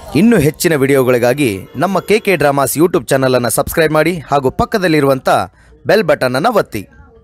ಇನ್ನೂ ಹೆಚ್ಚಿನ ವಿಡಿಯೋಗಳಿಗಾಗಿ ನಮ್ಮ ಕೆ ಕೆ ಡ್ರಾಮಾಸ್ ಯೂಟ್ಯೂಬ್ ಚಾನಲನ್ನು ಸಬ್ಸ್ಕ್ರೈಬ್ ಮಾಡಿ ಹಾಗೂ ಪಕ್ಕದಲ್ಲಿರುವಂಥ ಬೆಲ್ ಬಟನನ್ನು ಒತ್ತಿ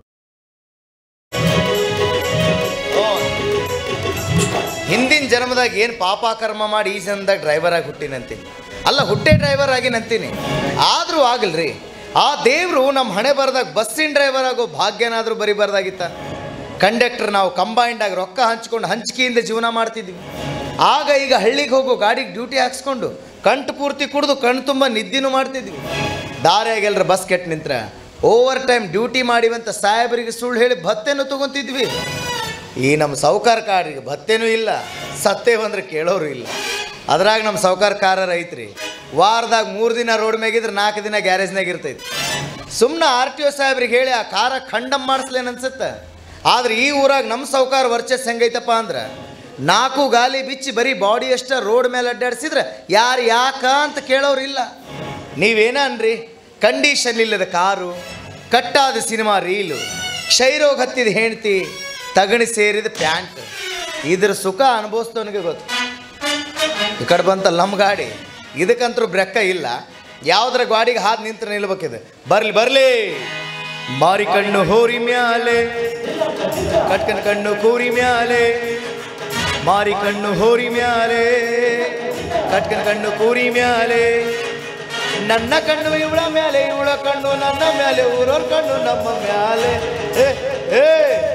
ಹಿಂದಿನ ಜನ್ಮದಾಗ ಏನು ಪಾಪಾಕರ್ಮ ಮಾಡಿ ಈ ಜನ್ಮದಾಗ ಡ್ರೈವರ್ ಆಗಿ ಹುಟ್ಟಿನಂತೀನಿ ಅಲ್ಲ ಹುಟ್ಟೆ ಡ್ರೈವರ್ ಆಗಿ ನಂತೀನಿ ಆದರೂ ಆಗಲ್ರಿ ಆ ದೇವರು ನಮ್ಮ ಹಣೆ ಬರ್ದಾಗ ಬಸ್ಸಿನ ಡ್ರೈವರ್ ಆಗೋ ಭಾಗ್ಯನಾದರೂ ಬರಿಬಾರ್ದಾಗಿತ್ತ ಕಂಡಕ್ಟರ್ ನಾವು ಕಂಬೈಂಡ್ ಆಗಿ ರೊಕ್ಕ ಹಂಚ್ಕೊಂಡು ಹಂಚಿಕೆಯಿಂದ ಜೀವನ ಮಾಡ್ತಿದ್ವಿ ಆಗ ಈಗ ಹಳ್ಳಿಗೆ ಹೋಗೋ ಗಾಡಿಗೆ ಡ್ಯೂಟಿ ಹಾಕ್ಸ್ಕೊಂಡು ಕಂಟು ಪೂರ್ತಿ ಕುಡಿದು ಕಣ್ಣು ತುಂಬ ನಿದ್ದಿನೂ ಮಾಡ್ತಿದ್ವಿ ದಾರಿಯಾಗ ಎಲ್ಲರ ಬಸ್ ಕೆಟ್ಟು ನಿಂತ್ರ ಓವರ್ ಟೈಮ್ ಡ್ಯೂಟಿ ಮಾಡಿವಂತ ಸಾಹೇಬರಿಗೆ ಸುಳ್ಳು ಹೇಳಿ ಭತ್ತೆನೂ ತಗೊಂತಿದ್ವಿ ಈ ನಮ್ಮ ಸಾವುಕಾರ ಕಾರಿಗೆ ಭತ್ತೇನೂ ಇಲ್ಲ ಸತ್ತೇ ಬಂದ್ರೆ ಕೇಳೋರು ಇಲ್ಲ ಅದ್ರಾಗ ನಮ್ಮ ಸಾವುಕಾರ ಕಾರ ಐತ್ರಿ ವಾರದಾಗ ಮೂರು ದಿನ ರೋಡ್ ಮ್ಯಾಗಿದ್ರೆ ನಾಲ್ಕು ದಿನ ಗ್ಯಾರೇಜ್ನಾಗ ಇರ್ತೈತಿ ಸುಮ್ಮನೆ ಆರ್ ಟಿ ಒ ಸಾಹೇಬ್ರಿಗೆ ಹೇಳಿ ಆ ಕಾರ ಖಂಡಮ್ ಮಾಡಿಸ್ಲೇನು ಅನ್ಸುತ್ತೆ ಆದ್ರೆ ಈ ಊರಾಗ ನಮ್ಮ ಸಾವುಕಾರ ವರ್ಚಸ್ ಹೆಂಗೈತಪ್ಪ ಅಂದ್ರೆ ನಾಲ್ಕು ಗಾಲಿ ಬಿಚ್ಚಿ ಬರೀ ಬಾಡಿ ಅಷ್ಟ ರೋಡ್ ಮೇಲೆ ಅಡ್ಡಾಡ್ಸಿದ್ರೆ ಯಾರು ಯಾಕ ಅಂತ ಕೇಳೋರಿಲ್ಲ ನೀವೇನ ಅನ್ರಿ ಕಂಡೀಷನ್ ಇಲ್ಲದ ಕಾರು ಕಟ್ಟಾದ ಸಿನಿಮಾ ರೀಲು ಕ್ಷಯರೋಗ ಹತ್ತಿದ ಹೆಂಡ್ತಿ ತಗಣಿ ಸೇರಿದ ಪ್ಯಾಂಟ್ ಇದ್ರ ಸುಖ ಅನುಭವಿಸ್ದವನಿಗೆ ಗೊತ್ತು ಈ ಕಡೆ ಬಂತಲ್ಲ ನಮ್ಮ ಗಾಡಿ ಇದಕ್ಕಂತರೂ ಬ್ರೆಕ್ಕ ಇಲ್ಲ ಯಾವ್ದ್ರ ಗಾಡಿಗೆ ಹಾದ್ ನಿಂತು ನಿಲ್ಬೇಕಿದೆ ಬರ್ಲಿ ಬರ್ಲಿ ಮಾರಿ ಕಣ್ಣು ಹೋರಿ ಮ್ಯಾಲೆ ಕಟ್ಕನ್ ಕಣ್ಣು ಕೂರಿ ಮ್ಯಾಲೆ ಮಾರಿ ಕಣ್ಣು ಹೋರಿ ಮ್ಯಾಲೆ ಕಟ್ಕನ್ ಕಣ್ಣು ಕೂರಿ ಮ್ಯಾಲೆ ನನ್ನ ಕಣ್ಣು ಇವಳ ಮ್ಯಾಲೆ ಇವಳ ಕಣ್ಣು ನನ್ನ ಮ್ಯಾಲೆ ಊರವ್ರ ಕಣ್ಣು ನಮ್ಮ ಮ್ಯಾಲೆ ಏ ಏ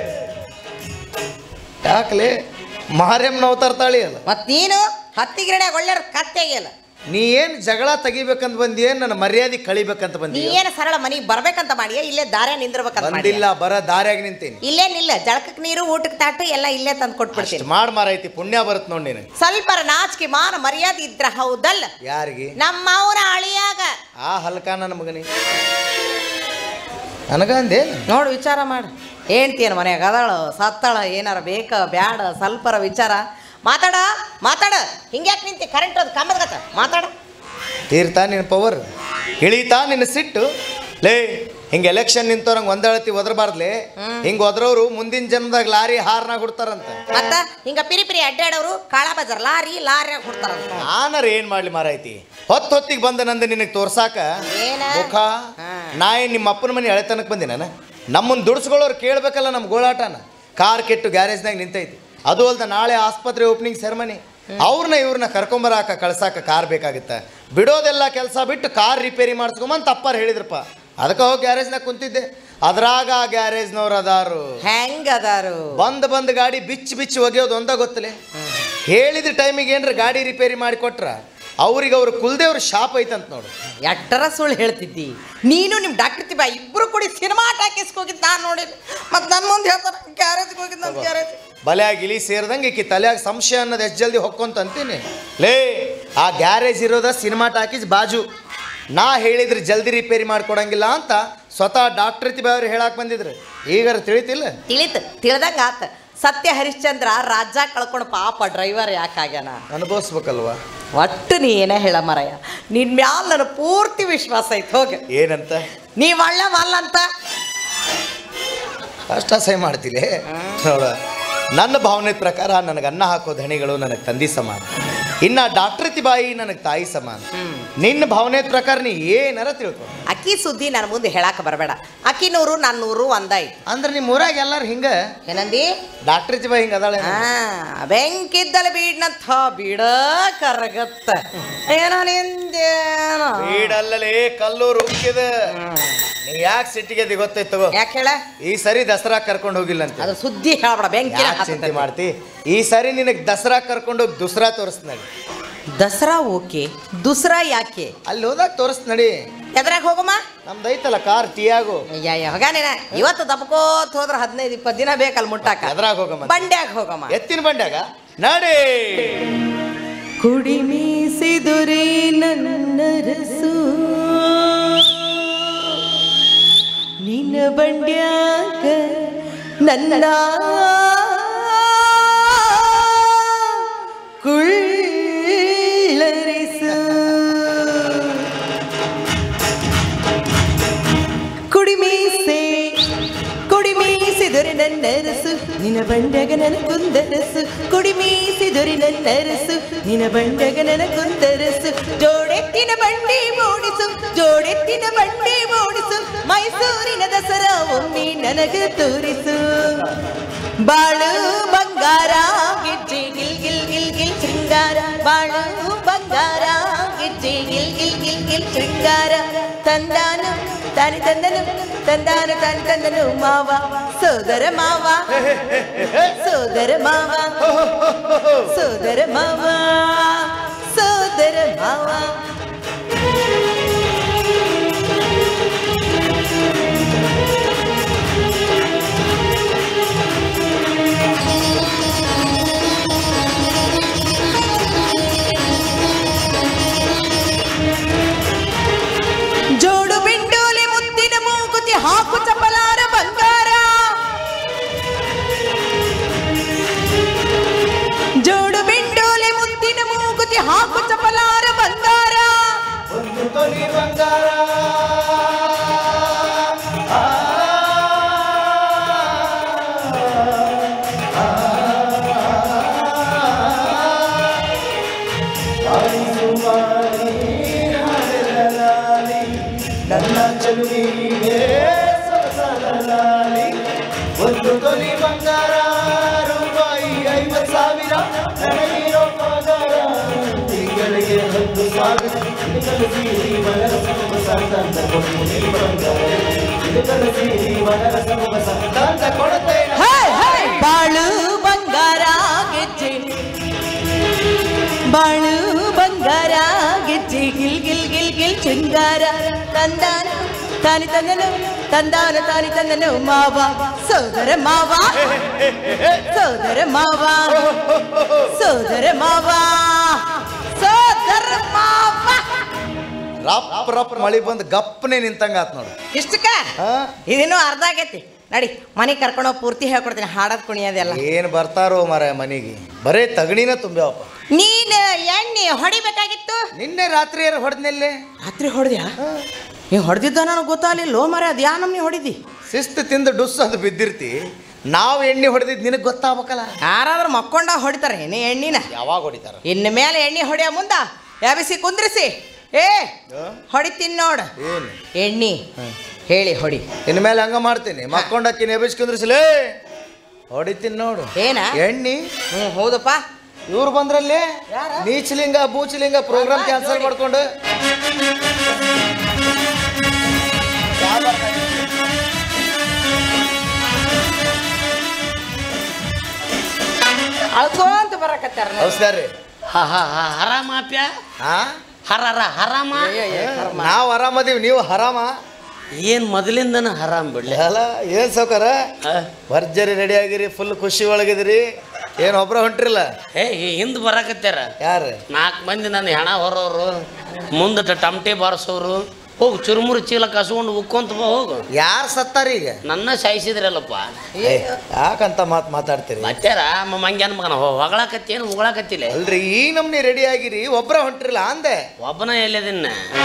ಯಾಕಲೆ ಮಾರ್ಯಮ್ಮನ ಅವತಾರ್ತಾಳಿ ಅಲ್ಲ ಮತ್ ನೀನು ಹತ್ತಿ ಗಿರಣ್ಯಾಗ ಒಳ್ಳೆ ಕತ್ತೆಗಿಲ್ಲ ನೀ ಏನು ಜಗಳ ತೆಗಿಬೇಕಂತ ಬಂದಿಯೇ ನನ್ನ ಮರ್ಯಾದೆ ಕಳಿಬೇಕಂತ ನೀ ಬಂದಿ ಏನು ಸರಳ ಮನಿಗೆ ಬರ್ಬೇಕಂತ ಮಾಡಿಯ ಇಲ್ಲೇ ದಾರ್ಯ ನಿಂದಿರ್ಬೇಕಂತ ಮಾಡಿ ಬಂದಿಲ್ಲ ಬರ ದಾರ್ಯಾಗ ನಿಂತೀನಿ ಇಲ್ಲೇ ನಿಲ್ಲ ಜಳಕಕ್ಕೆ ನೀರು ಊಟಕ್ಕೆ ತಾಟು ಎಲ್ಲ ಇಲ್ಲೇ ತಂದು ಕೊಟ್ಬಿಡ್ತೀನಿ ಅಷ್ಟು ಮಾಡ್ ಮಾರೈತಿ ಪುಣ್ಯ ಬರುತ್ತೆ ನೋಡಿ ನೀನು ಸ್ವಲ್ಪ ನಾಚಿಕೆ ಮಾನ ಮರ್ಯಾದೆ ಇದ್ರ ಹೌದಲ್ಲ ಯಾರಿಗೆ ನಮ್ಮ ಅವರ ಅಳಿಯಾಗ ಆ ಹಲ್ಕ ನನ್ನ ಮಗನಿ ನನಗಂದೆ ನೋಡು ವಿಚಾರ ಮಾಡು ಹೇಳ್ತೀಯನ ಮನ್ಯಾಗ ಅದಾಳ ಸತ್ತಾಳ ಏನಾರ ಬೇಕ ಬ್ಯಾಡ ಸ್ವಲ್ಪರ ವಿಚಾರ ಮಾತಾಡ ಮಾತಾಡ ಹಿಂಗ್ಯಾಕೆ ನಿಂತಿ ಕರೆಂಟ್ ಅದು ಕಂಬದ ಗತ ಮಾತಾಡ ತೀರ್ತಾ ನಿನ್ನ ಪವರ್ ಇಳೀತಾ ನಿನ್ನ ಸಿಟ್ಟು ಲೇ ಹಿಂಗೆ ಎಲೆಕ್ಷನ್ ನಿಂತವ್ರಂಗೆ ಒಂದಳತಿ ಒದರಬಾರ್ದ್ಲೆ ಹಿಂಗೆ ಒದ್ರವ್ರು ಮುಂದಿನ ಜನ್ಮದಾಗ ಲಾರಿ ಹಾರ್ನಾಗ ಹುಡ್ತಾರಂತ ಮತ್ತ ಹಿಂಗ ಪಿರಿ ಪಿರಿ ಅಡ್ಡಾಡೋರು ಕಾಳ ಬಜಾರ್ ಲಾರಿ ಲಾರಿಯಾಗ ಹುಡ್ತಾರ ನಾನರ ಏನ್ ಮಾಡ್ಲಿ ಮಾರಾಯ್ತಿ ಹೊತ್ತು ಹೊತ್ತಿಗೆ ಬಂದ ನಂದು ನಿನಗೆ ತೋರ್ಸಾಕ ಏನ? ಮುಖ ಹಾ. ನಾ ಏನ್ ನಿಮ್ಮ ಅಪ್ಪನ ಮನೆ ಎಳೆತನಕ್ಕೆ ಬಂದಿ ನಾನು ನಮ್ಮನ್ನ ದುಡ್ಸ್ಕೊಳ್ಳೋರು ಕೇಳ್ಬೇಕಲ್ಲ ನಮ್ಮ ಗೋಳಾಟನ ಕಾರ್ ಕೆಟ್ಟು ಗ್ಯಾರೇಜ್ನಾಗ ನಿಂತೈತಿ ಅದು ಅಲ್ದ ನಾಳೆ ಆಸ್ಪತ್ರೆ ಓಪನಿಂಗ್ ಸೆರೆಮನಿ ಅವ್ರನ್ನ ಇವ್ರನ್ನ ಕರ್ಕೊಂಬರಾಕ ಕಳ್ಸಾಕ ಕಾರ್ ಬೇಕಾಗುತ್ತೆ ಬಿಡೋದೆಲ್ಲ ಕೆಲಸ ಬಿಟ್ಟು ಕಾರ್ ರಿಪೇರಿ ಮಾಡಿಸ್ಕೊಂಬಂತ ಅಪ್ಪಾರು ಹೇಳಿದ್ರಪ್ಪ ಅದಕ್ಕೆ ಹೋಗಿ ಗ್ಯಾರೇಜ್ನಾಗ ಕುಂತಿದ್ದೆ ಅದ್ರಾಗ ಆ ಗ್ಯಾರೇಜ್ನವ್ರು ಅದಾರು ಹೆಂಗ ಅದಾರು ಬಂದ್ ಬಂದ್ ಗಾಡಿ ಬಿಚ್ಚಿ ಬಿಚ್ಚಿ ಒಗೆಯೋದು ಒಂದ ಗೊತ್ತಲೆ ಹೇಳಿದ ಟೈಮಿಗೆ ಏನ್ರ ಗಾಡಿ ರಿಪೇರಿ ಮಾಡಿ ಕೊಟ್ರ ಅವ್ರಿಗೆ ಅವ್ರ ಕುಲ್ದೇವ್ರ ಶಾಪ್ ಐತಂತ ನೋಡು ಎಟ್ಟರ ಸುಳ್ಳು ಹೇಳ್ತಿದ್ದಿ ನೀನು ನಿಮ್ಮ ಡಾಕ್ಟರ್ ತಿಬ್ಬ ಇಬ್ರು ಕೂಡಿ ಸಿನಿಮಾ ಟಾಕೀಸ್ಗೆ ಹೋಗಿದ್ದು ನಾನು ನೋಡಿಲ್ಲ ಮತ್ತು ನನ್ನ ಮುಂದೆ ಹೇಳ್ತಾರೆ ಗ್ಯಾರೇಜ್ಗೆ ಹೋಗಿದ್ದು ನನ್ನ ಗ್ಯಾರೇಜ್ ಬಲ್ಯಾಗ ಇಲಿ ಸೇರ್ದಂಗೆ ಈಕಿ ತಲೆಯಾಗ ಸಂಶಯ ಅನ್ನೋದು ಎಷ್ಟು ಜಲ್ದಿ ಹೊಕ್ಕೊಂತ ಅಂತೀನಿ ಲೇ ಆ ಗ್ಯಾರೇಜ್ ಇರೋದ ಸಿನಿಮಾ ಟಾಕೀಸ್ ಬಾಜು ನಾ ಹೇಳಿದ್ರೆ ಜಲ್ದಿ ರಿಪೇರಿ ಮಾಡ್ಕೊಡಂಗಿಲ್ಲ ಅಂತ ಸ್ವತಃ ಡಾಕ್ಟರ್ ತಿಬ್ಬ ಅವ್ರು ಹೇಳಕ್ ಬಂದಿದ್ರು ಈಗಾರ ತಿಳಿತಿಲ್ಲ ತಿಳಿತು ತಿಳ್ದಂಗೆ ಆತ ಸತ್ಯ ಹರಿಶ್ಚಂದ್ರ ರಾಜ್ಯ ಕಳ್ಕೊಂಡು ಪಾಪ ಡ್ರೈವರ್ ಯಾಕಾಗ್ಯಾನ ಅನುಭವಿಸ್ಬೇಕಲ್ವಾ ಒಟ್ಟು ನೀ ಏನೇ ಹೇಳ ಮರಯ್ಯ ನಿನ್ ಮ್ಯಾಲ ನನ್ನ ಪೂರ್ತಿ ವಿಶ್ವಾಸ ಐತೆ ಹೋಗ ಏನಂತ ನೀ ಒಳ್ಳೆ ಮಲ್ಲಂತ ಅಷ್ಟ ಸಹಿ ಮಾಡ್ತಿಲೆ ನೋಡ ನನ್ನ ಭಾವನೆ ಪ್ರಕಾರ ನನಗೆ ಅನ್ನ ಹಾಕೋ ಧಣಿಗಳು ನನಗೆ ತಂದಿ ಸಮಾನ ಇನ್ನ ಡಾಕ್ಟರ್ ತಿಬಾಯಿ ನನಗೆ ತಾಯಿ ಸಮಾನ ನಿನ್ನ ಭಾವನೆ ಪ್ರಕಾರ ನೀ ಏನಾರ ತಿಳ್ಕೊ ಅಕ್ಕಿ ಸುದ್ದಿ ನನ್ನ ಮುಂದೆ ಹೇಳಾಕ ಬರಬೇಡ ಅಕ್ಕಿ ನೂರು ನನ್ನ ನೂರು ಒಂದಾಯ್ತು ಅಂದ್ರೆ ನಿಮ್ಮ ಊರಾಗ ಎಲ್ಲಾರು ಹಿಂಗ ಏನಂದಿ ಡಾಕ್ಟರ್ ತಿಬಾಯಿ ಹಿಂಗ ಅದಾಳೆ ಆ ಬೆಂಕಿದ್ದಲೆ ಬೀಡ್ನಂಥ ಬೀಡ ಕರಗತ್ತ ಏನೋ ನಿಂದೇನೋ ಬೀಡಲ್ಲಲೇ ಕಲ್ಲೂರು ಉಕ್ಕಿದ ನೀ ಯಾಕೆ ಸಿಟ್ಟಿಗೆ ಗೊತ್ತೈತ್ ತಗೋ ಯಾಕೆ ಹೇಳ ಈ ಸರಿ ದಸರಾ ಕರ್ಕೊಂಡು ಹೋಗಿಲ್ಲ ಅಂತ ಅದು ಸುದ್ದಿ ಹೇಳ್ಬೇಡ ಬೆಂಕಿ ಯಾಕ್ ಚಿಂತೆ ಮಾಡ್ತಿ ಈ ಸರಿ ನಿನಗೆ ದಸರಾ ಕರ್ಕೊಂಡು ಹೋಗಿ ದುಸ್ರಾ ತೋರಿಸ್ನಡಿ ದಸರಾ ಓಕೆ ದುಸ್ರಾ ಯಾಕೆ ಅಲ್ಲಿ ಹೋದಾಗ ತೋರಿಸ್ ನಡಿ ಎದ್ರಾಗ ಹೋಗಮ್ಮ ನಮ್ದು ಐತಲ್ಲ ಕಾರ್ ಟಿಯಾಗು ಅಯ್ಯ ಹೋಗಾನೇನ ಇವತ್ತು ದಬ್ಕೋತ್ ಹೋದ್ರ ಹದಿನೈದು ಇಪ್ಪತ್ತು ದಿನ ಬೇಕಲ್ಲ ಮುಟ್ಟಾಕ ಎದ್ರಾಗ ಹೋಗಮ್ಮ ಬಂಡ್ಯಾಗ ಹೋಗಮ್ಮ ಎತ್ತಿನ ಬಂಡ್ಯಾಗ ನಡಿ ಕುಡಿ ಮೀಸಿದುರಿ ನನ್ನರಸು ನಿನ್ನ ಬಂಡ್ಯಾಗ ನನ್ನ ಕುಳ್ಳರಿಸು ಕುಡಿ ಮೀಸೆ ಕುಡಿ ಮೀಸಿದರೆ ನನ್ನರಸು ನಿನ್ನ ಬಂಡೆಗ ನನ್ನ ಕುಂದರಸು ಕುಡಿ ಮೀಸಿದರೆ ನನ್ನರಸು ನಿನ ಬಂಡಗ ನನ ಕುಂದರಸು ಜೋಡೆತ್ತಿನ ಬಂಡಿ ಓಡಿಸು ಜೋಡೆತ್ತಿನ ಬಂಡಿ ಓಡಿಸು ಮೈಸೂರಿನ ದಸರಾ ಒಮ್ಮೆ ನನಗ ತೋರಿಸು ಬಾಳು ಬಂಗಾರ ಗೆಜ್ಜೆ ಗಿಲ್ ಗಿಲ್ ಗಿಲ್ ಗಿಲ್ ಶೃಂಗಾರ ಬಾಳು ಬಂಗಾರ ಗೆಜ್ಜೆ ಗಿಲ್ ಗಿಲ್ ಗಿಲ್ ಗಿಲ್ ಶೃಂಗಾರ ತಂದಾನು ತಾನಿ ತಂದನು ತಂದಾನು ತಾನಿ ತಂದನು ಮಾವ ಸೋದರ ಮಾವ ಸೋದರ ಮಾವ ಸೋದರ ಮಾವ ಸೋದರ ಮಾವ ಜೋಡು ಬಿಂಡೋಲೆ ಮುತ್ತಿನ ಮೂಗುತಿ ಹಾಕು ಚಪಲಾರ ಬಂಗಾರ ಜೋಡು ಬಿಂಡೋಲೆ ಮುತ್ತಿನ ಮೂಗುತಿ ಹಾಕು ಚಪಲಾರ ಬಂಗಾರ ಒಂದು ತೊಲಿ ಬಂಗಾರ ಆ, ಆ, ಆಲಿಸುವಾರಿ ಹಾಡಲಾಲಿ, ನನ್ನ ಚೆಲುವಿಗೆ ಸೊಗಸಾಗಲಾಲಿ. ಒಂದು ತೊಲಿ ಬಂಗಾರ ರೂಪಾಯಿ ಐವತ್ತು ಸಾವಿರ ನನಗಿರೋ ಪಗಾರ ತಿಂಗಳಿಗೆ ಹತ್ತು ಸಾವಿರ ಇದು ಕಲಿಸಿ ಮನರ ಸೊಗಸ ತಂದ ಕೊಟ್ಟು ನೀ ಬಂಗಾರ ಇದು ಕಲಿಸಿ ಮನರ ಸೊಗಸ ತಂದ ಕೊಡುತ್ತೇನೆ ಹೇ, ಹೇ, ಬಾಳು ಬಂಗಾರ ಗೆಜ್ಜೆ ಬಾಳು ಬಂಗಾರ ಗೆಜ್ಜೆ ಗಿಲ್ ಗಿಲ್ ಗಿಲ್ ಗಿಲ್ ಶೃಂಗಾರ ತಂದಾನ ತಾನಿ ತಂದನು ತಂದಾನ ತಾನಿ ತಂದನು ಮಾವ ಸೋದರ ಮಾವ ಸೋದರ ಮಾವ ಸೋದರ ಮಾವ ಸೋದರ ಮಾವ ರಪ್ ರಪ್ ಮಳಿ ಬಂದು ಗಪ್ಪನೆ ನಿಂತಂಗ ಆತ್ ನೋಡು ಇಷ್ಟಕ್ಕ ಹಾ ಇದಿನ್ನೂ ಅರ್ಧ ಆಗೈತಿ ನಡಿ ಮನೆಗೆ ಕರ್ಕೊಂಡೋಗಿ ಪೂರ್ತಿ ಹೇಳ್ಕೊಡ್ತೀನಿ ಹಾಡೋದ್ ಕುಣಿಯೋದೆಲ್ಲ ಏನ್ ಬರ್ತಾರೋ ಮರ ಮನೆಗೆ ಬರೇ ತಗಣಿನ ತುಂಬ್ಯಾವಪ್ಪ ನೀನು ಎಣ್ಣೆ ಹೊಡಿಬೇಕಾಗಿತ್ತು ನಿನ್ನೆ ರಾತ್ರಿ ಯಾರು ಹೊಡೆದ್ನೆಲ್ಲೇ ರಾತ್ರಿ ಹೊಡೆದ್ಯಾ ನೀ ಹೊಡೆದಿದ್ದ ನನಗೆ ಗೊತ್ತಾಗಲಿಲ್ಲ ಮರ ಅದು ಯಾ ನಮ್ನಿ ಹೊಡಿದಿ ಶಿಸ್ತು ತಿಂದು ಡುಸ್ ಅದು ಬಿದ್ದಿರ್ತಿ ನಾವು ಎಣ್ಣೆ ಹೊಡೆದಿದ್ದು ನಿನಗೆ ಗೊತ್ತಾಗಬೇಕಲ್ಲ ಯಾರಾದ್ರೂ ಮಕ್ಕೊಂಡ ಹೊಡಿತಾರೆ ನೀ ಎಣ್ಣಿನ ಯಾವಾಗ ಹೊಡಿತಾರ ಇನ್ನು ಮೇಲೆ ಎಣ್ಣೆ ಹೊಡಿಯೋ ಮುಂದ ಯಾಬಿಸಿ ಕುಂದ್ರಿಸಿ ಏ ಹೊಡಿತೀನಿ ನೋಡು ಏನು ಎಣ್ಣಿ ಹೇಳಿ ಹೊಡಿ ಇನ್ಮೇಲೆ ಮೇಲೆ ಹಂಗ ಮಾಡ್ತೀನಿ ಮಕ್ಕೊಂಡಕ್ಕಿನ ಎಬ್ಬಿಸ್ಕೊಂಡ್ರಿಸಲೇ ಹೊಡಿತೀನಿ ನೋಡು ಏನ ಎಣ್ಣಿ ಹ್ಞೂ ಹೌದಪ್ಪ ಇವ್ರು ಬಂದ್ರಲ್ಲಿ ಯಾರ? ನೀಚಲಿಂಗ ಬೂಚಲಿಂಗ ಪ್ರೋಗ್ರಾಮ್ ಕ್ಯಾನ್ಸಲ್ ಮಾಡ್ಕೊಂಡು ಅಳ್ಕೊಂತ ಬರಕತ್ತಾರ ನಮಸ್ಕಾರ ರೀ ಹ ಹ ಹ ಹರಾಮಾಪ್ಯ ಹಾ ಹರರ ಹರಾಮ ನಾವು ಆರಾಮದೀವಿ ನೀವು ಹರಾಮ ಏನ್ ಮೊದಲಿಂದನ ಹರಾಮ್ ಬಿಡ್ಲಿ ಅಲ್ಲ ಏನ್ ಸೌಕರ ಆ? ಭರ್ಜರಿ ರೆಡಿ ಆಗಿರಿ ಫುಲ್ ಖುಷಿ ಒಳಗಿದಿರಿ ಏನ್ ಒಬ್ರ ಹೊಂಟ್ರಿಲ್ಲ ಏ ಹಿಂದ್ ಬರಾಕತ್ಯಾರ ಯಾರು ನಾಲ್ಕು ಮಂದಿ ನನ್ನ ಹೆಣ ಹೊರೋರು ಮುಂದಟ ಟಮಟೆ ಬಾರಿಸೋರು ಹೋಗು ಚುರುಮುರು ಚೀಲ ಕಸ್ಕೊಂಡು ಉಕ್ಕೊಂತ ಬಾ ಹೋಗು ಯಾರು ಸತ್ತಾರ ಈಗ ನನ್ನ ಸಾಯಿಸಿದ್ರಲ್ಲಪ್ಪ ಏ, ಯಾಕಂತ ಮಾತ್ ಮಾತಾಡ್ತೀರಿ ಮತ್ತಾರ ಮಂಗ್ಯಾನ ಮಗನ ಹೊಗಳಾಕತ್ತೇನು ಉಗಳಾಕತ್ತಿಲ್ಲ ಅಲ್ರಿ ಈ ನಮ್ನಿ ರೆಡಿ ಆಗಿರಿ ಒಬ್ರ ಹೊಂಟ್ರಿಲ್ಲ ಅಂದೆ ಒಬ್ಬನ ಎಲ್ಲದಿನ್ನ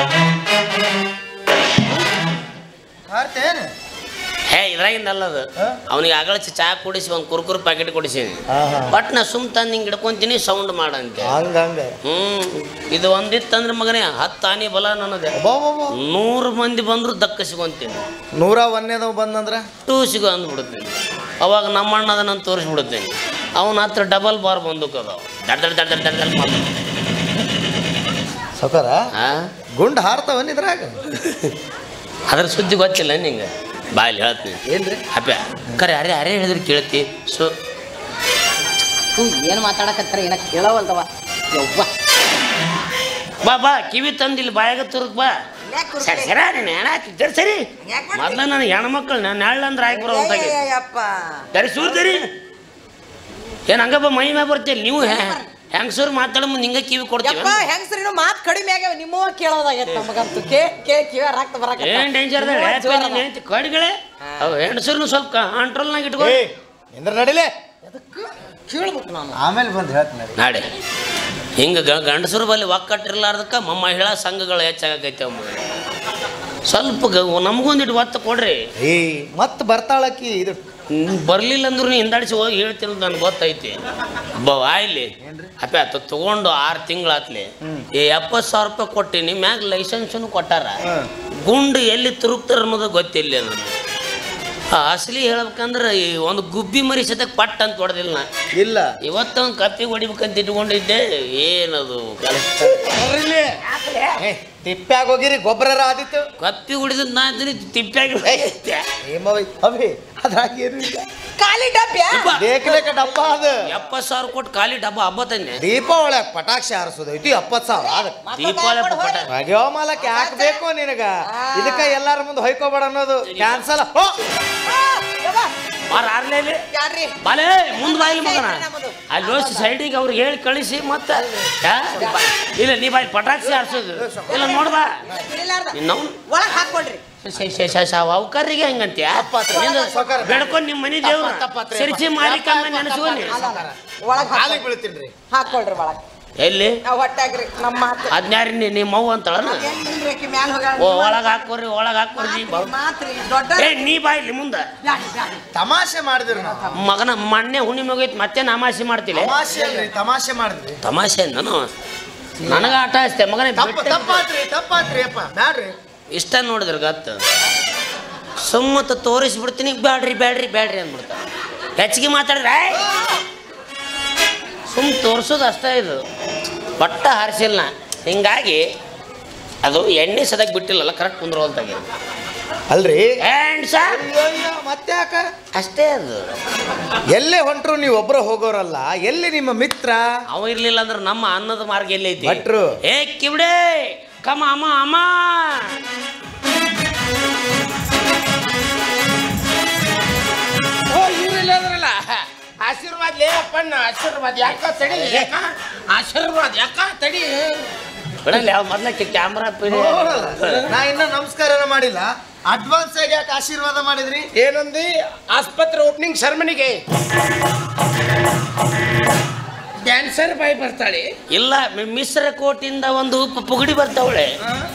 ಹೇ ಇದ್ರಾಗಿಂದ ಅಲ್ಲದು ಹಾ? ಅವನಿಗೆ ಅಗಳಚಿ ಚಾ ಕುಡಿಸಿ ಒಂದು ಕುರ್ಕುರ್ ಪ್ಯಾಕೆಟ್ ಕೊಡಿಸೀನಿ ಬಟ್ ನಾ ಸುಮ್ ತಂದು ಹಿಂಗೆ ಹಿಡ್ಕೊಂತೀನಿ ಸೌಂಡ್ ಮಾಡಂತೆ ಹಂಗ ಹಂಗ ಹ್ಮ್ ಇದು ಒಂದಿತ್ತಂದ್ರೆ ಮಗನೇ ಹತ್ತು ಆನೆ ಬಲ ನನ್ನದೆ ಅಬ್ಬಬ್ಬಬ್ಬ. ನೂರು ಮಂದಿ ಬಂದ್ರು ದಕ್ಕಸಿಕೊಂತೀನಿ ನೂರ ಒಂದೇದವ್ ಬಂದಂದ್ರ ಟೂಸಿಗೂ ಅಂದ್ಬಿಡ್ತೀನಿ ಅವಾಗ ನಮ್ಮ ಅಣ್ಣ ಅದನ್ನ ತೋರಿಸ್ಬಿಡ್ತೀನಿ ಅವನ ಹತ್ರ ಡಬಲ್ ಬಾರ್ ಬಂದೂಕ್ ಅದಾವ ದಡ್ ದಡ್ ದಡ್ ದಡ್ ದಡ್ ದಡ್ ಮಾಡ್ತಾನೆ. ಸೌಕರ ಆ ಗುಂಡ್ ಹಾರ್ತಾವನ್ ಇದ್ರಾಗ ಅದ್ರ ಸುದ್ದಿ ಗೊತ್ತಿಲ್ಲ ನಿಂಗೆ ಬಾಯಲ್ಲಿ ಹೇಳ್ತೀನಿ ಏನ್ರಿ ಅಪ್ಪ ಕರೆ ಅರೆ ಅರೆ ಹೇಳಿದ್ರೆ ಕೇಳ್ತಿ ಸೊ ಏನು ಮಾತಾಡಕತ್ತಾರ ಏನ ಕೇಳವಲ್ದವ ಯವ್ವ ಬಾ ಬಾ ಕಿವಿ ತಂದಿಲ್ಲ ಬಾಯಾಗ ತುರುಕ್ ಬಾ ಸರಿ ಸರಿ ನೀನು ಹೆಣ ಹಾಕಿದ್ದೆ ಸರಿ ಯಾಕ್ ಮಾಡ್ತಿ? ಮೊದ್ಲ ನನಗೆ ಹೆಣ್ಮಕ್ಳು ನಾನು ನೆಳ್ಳಂದ್ರೆ ಆಯ್ಕೆ ಬರೋ ಹೊತ್ತಾಗಿ ಅಯ್ಯಯ್ಯಪ್ಪ. ಸರಿ ಸೂರ್ತೀರಿ ಏನು ಹಂಗಪ್ಪ ಮೈ ಮ್ಯಾಗ ಬರ್ತೀರಿ ನೀವು ಹೆಂಗಸೂರು ಮಾತಾಡೋ ಮುಂದೆ ಹಿಂಗೆ ಕಿವಿ ಕೊಡ್ತೀವಿ ಯಪ್ಪ ಹೆಂಗಸ್ರಿನ ಮಾತ್ ಕಡಿಮೆ ಆಗ್ಯಾವ ನಿಮ್ಮವ ಕೇಳೋದಾಗೈತೆ ನಮಗಂತೂ ಕೇ ಕೇ ಕಿವ ರಕ್ತ ಬರಕ ಏನು ಡೇಂಜರ್ ಕಡಿಗಳೇ ಅವು ಹೆಂಗಸೂರ್ನು ಸ್ವಲ್ಪ ಕಂಟ್ರೋಲ್ನಾಗ ಇಟ್ಕೊ ಏ ಇಂದ್ರ ನಡಿಲೆ ಕೇಳ್ಬೇಕು ನಾನು ಆಮೇಲೆ ಬಂದು ಹೇಳ್ತೀನಿ ನಾಡೆ ಹಿಂಗೆ ಗಂಡಸರು ಬಲ್ಲಿ ಒಕ್ಕಟ್ಟಿರ್ಲಾರ್ದಕ್ಕೆ ಮಹಿಳಾ ಸಂಘಗಳು ಹೆಚ್ಚಾಗೈತೆ ಅಮ್ಮ ಸ್ವಲ್ಪ ಗ- ನಮಗೊಂದಿಟ್ಟು ಒತ್ತು ಕೊಡ್ರಿ ಏ ಮತ್ತೆ ಬರ್ತಾಳಕ್ಕಿ ಇದು ಬರಲಿಲ್ಲ ಅಂದ್ರೂ ಹಿಂದಾಡಿಸಿ ಹೋಗಿ ಹೇಳ್ತೀನಿ ನನಗೆ ಗೊತ್ತೈತಿ ಬ ಆಯ್ಲಿ ಅಪ್ಪ ಆತ ತಗೊಂಡು ಆರು ತಿಂಗಳಾತ್ಲಿ ಈ ಎಪ್ಪತ್ತು ಸಾವಿರ ರೂಪಾಯಿ ಕೊಟ್ಟಿನಿ ಮ್ಯಾಗ ಲೈಸೆನ್ಸನ್ನು ಕೊಟ್ಟಾರ ಗುಂಡು ಎಲ್ಲಿ ತಿರುಗ್ತಾರ ಅನ್ನೋದು ಗೊತ್ತಿಲ್ಲ ನನಗೆ ಆ ಅಸಲಿ ಹೇಳ್ಬೇಕಂದ್ರೆ ಈ ಒಂದು ಗುಬ್ಬಿ ಮರಿ ಸತಕ್ ಪಟ್ ಅಂತ ಹೊಡೆದಿಲ್ಲ ನಾ ಇಲ್ಲ ಇವತ್ತೊಂದು ಕಪ್ಪಿ ಹೊಡಿಬೇಕಂತ ಇಟ್ಕೊಂಡಿದ್ದೆ ಏನದು ಕೆಲಸ ಏ, ತಿಪ್ಪ್ಯಾಗ ಹೋಗಿರಿ ಗೊಬ್ಬರ ಆದಿತ್ತು ಕಪ್ಪಿ ಹೊಡಿದ್ ನಾ ಅದನ್ನ ತಿಪ್ಪಾಗಿ ಏಮವಿ ಅವಿ ಅದ್ರಾಗ ಏನು ಇಲ್ಲ ಖಾಲಿ ಡಬ್ಬ್ಯಾ ದೇಖಲೇಕ ಡಬ್ಬ ಅದು ಎಪ್ಪತ್ತು ಸಾವಿರ ಕೊಟ್ಟು ಖಾಲಿ ಡಬ್ಬ ಹಬ್ಬ ತಂದೆ ದೀಪಾವಳಿ ಪಟಾಕ್ಷಿ ಹಾರಿಸೋದೈತಿ ಎಪ್ಪತ್ತು ಸಾವಿರ ಅದಕ್ಕೆ ದೀಪಾವಳಿ ಹಬ್ಬ ಪಟ ಅಯ್ಯೋ ಮಾಲಕ್ ಯಾಕೆ ಬೇಕು ನಿನಗ ಇದಕ್ಕ ಎಲ್ಲಾರ ಮುಂದೆ ಹೊಯ್ಕೋಬೇಡ ಅನ್ನೋದು ಕ್ಯಾನ್ಸಲ್ ಮಾರ ಆರ್ಲೇಲಿ ಯಾರ್ರಿ ಬಾಲೆ ಮುಂದ್ ಬಾಯಿಲಿ ಮಗನ ನಮ್ಮದು. ಅಲ್ಲಿ ಹೋಗಿ ಸೈಡಿಗೆ ಅವ್ರಿಗೆ ಹೇಳಿ ಕಳಿಸಿ ಮತ್ತೆ ಯಾ? ಇಲ್ಲ ನೀ ಬಾಯಿ ಪಟಾಕ್ಷಿ ಹಾರಿಸೋದು ಇಲ್ಲ ನೋಡ್ಬಾ ತಿಳಿಲಾರ್ದ ಇನ್ನವ್ ಒಳಗ್ ಹಾಕೊಳ್ರಿ ಅವಕರಿಗೆ ಹೆಂಗಂತ್ಯ ತಪ್ಪಾತ್ರಿ. ಸಾವ್ಕಾರ. ಬೆಳ್ಕೊಂಡು ನಿಮ್ಮ ಮನೆ ದೇವ್ರ ತಪ್ಪಾತ್ರಿ. ಸಿರಿಸಿ ಮಾರಿಕಮ್ಮ ನೆನೆಸುವನಿ ಒಳಗ್ ಕಾಲಿಗೆ ಹಾಕೊಳ್ರಿ ಬೀಳ್ತೀನಿ ಹಾಕೊಳ್ರಿ ಒಳಗ್ ಎಲ್ಲಿ ನಾವ್ ಹೊಟ್ಟಾಗ್ರಿ ನಮ್ಮ ಮಾತು ಅದ್ನ್ಯಾರಿ ನೀ ನಿಮ್ಮ ಅವ್ವ ಅಂತಳನ ಏನ್ ಇಲ್ರಿ ಆಕಿ ಮ್ಯಾಲ್ ಹೋಗ್ಯಾಳ. ಓ ಒಳಗೆ ಹಾಕೋರಿ ಒಳಗೆ ಹಾಕೋರಿ ನೀ ಬಾ. ಮಾತ್ರಿ ದೊಡ್ಡ ಏ ನೀ ಬಾಯಿಲಿ ಮುಂದೆ ಬ್ಯಾಡ್ರಿ, ಬ್ಯಾಡ್ರಿ. ತಮಾಷೆ ಮಾಡಿದ್ರಿ ನಾವು ಮಗನ ಮೊನ್ನೆ ಹುಣ್ಣಿಮೆ ಹೋಗೈತಿ ಮತ್ತೆ ನಮಾಸಿ ಮಾಡ್ತಿಲ್ಲ ತಮಾಷೆ ಅಲ್ರಿ ತಮಾಷೆ ಮಾಡಿದ್ರಿ ತಮಾಷೆ ನಾನು ನನಗ ಆಟ ಹಚ್ತೆ ಮಗನೇ ತಪ್ಪ ಬಿಟ್ಟೆ- ತಪ್ಪಾತ್ರಿ ತಪ್ಪಾತ್ರಿ ಅಪ್ಪ ಬ್ಯಾಡ್ರಿ ಇಷ್ಟ ನೋಡಿದ್ರ ಗತ್ತ ಸುಮ್ಮತ್ತ ತೋರಿಸ್ಬಿಡ್ತೀನಿ ಬ್ಯಾಡ್ರಿ ಬ್ಯಾಡ್ರಿ ಬ್ಯಾಡ್ರಿ ಅಂದ್ಬಿಡ್ತಾರ ಹೆಚ್ಚಿಗೆ ಮಾತಾಡ್ರೆ ಸುಮ್ ತೋರ್ಸೋದು ಅಷ್ಟೇ ಇದು ಪಟ್ಟ ಹಾರಿಸಿಲ್ಲ ಹಿಂಗಾಗಿ ಅದು ಎಣ್ಣೆ ಸದಕ್ ಬಿಟ್ಟಿಲ್ಲಲ್ಲ ಕರೆಕ್ಟ್ ಕುಂದ್ರೋಲ್ತಾಗೆ ಅಲ್ರಿ ಆ್ಯಂಡ್ ಸರ್ ಅಯ್ಯಯ್ಯೋ, ಮತ್ತ್ಯಾಕ ಅಷ್ಟೇ ಅದು ಎಲ್ಲೇ ಹೊಂಟ್ರು ನೀವು ಒಬ್ರು ಹೋಗೋರಲ್ಲ ಎಲ್ಲಿ ನಿಮ್ಮ ಮಿತ್ರ ಅವ ಇರ್ಲಿಲ್ಲ ಅಂದ್ರೆ ನಮ್ಮ ಅನ್ನದ ಮಾರ್ಗ ಎಲ್ಲೈತಿ ಭಟ್ರು. ಏ ಕಿವಿಡೆ ಕಮ ಅಮ್ಮ ಅಮ್ಮ ಓ ಇವ್ರಿಲ್ಲ ಅದ್ರಲ್ಲ ಆಶೀರ್ವಾದ ಲೇ ಅಪ್ಪಣ್ಣ ಆಶೀರ್ವಾದ ಯಾಕ ತಡಿ ಯಾಕ ಆಶೀರ್ವಾದ ಯಾಕ ತಡಿ ಬಿಡಲ್ಲ ಯಾವ ಮೊದ್ಲಕ್ಕೆ ಕ್ಯಾಮ್ರಾ ನಾ ಇನ್ನ ನಮಸ್ಕಾರನ ಮಾಡಿಲ್ಲ ಅಡ್ವಾನ್ಸ್ ಆಗಿ ಯಾಕೆ ಆಶೀರ್ವಾದ ಮಾಡಿದ್ರಿ ಏನಂದಿ ಆಸ್ಪತ್ರೆ ಓಪನಿಂಗ್ ಸೆರೆಮನಿಗೆ ಡ್ಯಾನ್ಸರ್ ಬಾಯಿ ಬರ್ತಾಳೆ ಇಲ್ಲ ಮಿ- ಮಿಶ್ರ ಕೋಟಿಂದ ಒಂದು ಪ- ಪುಗಡಿ ಬರ್ತಾವಳೆ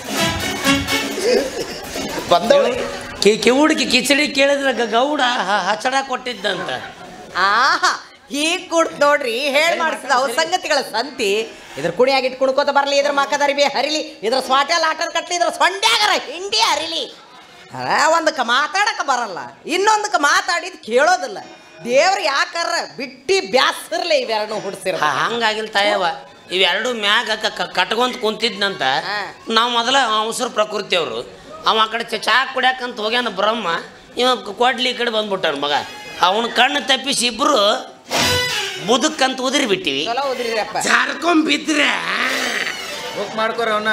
ಬಂದವಳಿ ಕಿ ಕಿವುಡಿಗೆ ಕಿಚಡಿ ಕೇಳಿದ್ರೆ ಗ- ಗೌಡ ಹ- ಹಚಡ ಕೊಟ್ಟಿದ್ದಂತ ಆಹಾ ಹೀಗ್ ಕುಡ್ತ್ ನೋಡ್ರಿ ಹೇಳ್ ಮಾಡಿಸಿದ ಅವ್ರ ಸಂಗತಿಗಳ ಸಂತಿ ಇದ್ರ ಕುಣಿಯಾಗಿಟ್ಟು ಕುಣ್ಕೋತ ಬರ್ಲಿ ಇದ್ರ ಮಕ್ಕದರಿ ಬಿ ಹರಿಲಿ ಇದ್ರ ಸ್ವಾಟ್ಯಾಲ ಆಟದ ಕಟ್ಲಿ ಇದ್ರ ಸೊಂಡ್ಯಾಗರ ಹಿಂಡಿ ಹರಿಲಿ ಅಲ್ಲ ಒಂದಕ್ಕೆ ಮಾತಾಡಕ ಬರಲ್ಲ ಇನ್ನೊಂದಕ್ಕೆ ಮಾತಾಡಿದ್ ಕೇಳೋದಿಲ್ಲ ದೇವ್ರು ಯಾಕಾರ ಬಿಟ್ಟಿ ಬ್ಯಾಸರ್ಲೆ ಇವೆರಡು ಹುಡ್ಸಿರ ಹ- ಹಂಗಾಗಿಲ್ಲ ತಾಯವ ಇವೆರಡು ಮ್ಯಾಗ ಕ- ಕ- ಕಟ್ಕೊಂತ ಕುಂತಿದ್ನಂತ ಹಾ. ನಾವು ಮೊದಲ ಅವಸರ ಪ್ರಕೃತಿ ಅವರು ಅವ ಆ ಕಡೆ ಚ- ಚಾ ಕುಡ್ಯಾಕಂತ ಹೋಗ್ಯಾನ ಬ್ರಹ್ಮ ಇವ ಕ- ಕೊಡ್ಲಿ ಈ ಕಡೆ ಬಂದ್ಬಿಟ್ಟಾನ ಮಗ ಅವನ ಕಣ್ಣು ತಪ್ಪಿಸಿ ಇಬ್ರು ಮುದುಕಂತ ಉದಿರಿ ಬಿಟ್ಟಿವಿ ಚಲೋ ಓದ್ರಿರಪ್ಪ ಜಾರ್ಕೊಂಡ್ ಬಿದ್ರೆ ಬುಕ್ ಮಾಡ್ಕೋರಿ ಅವನ್ನ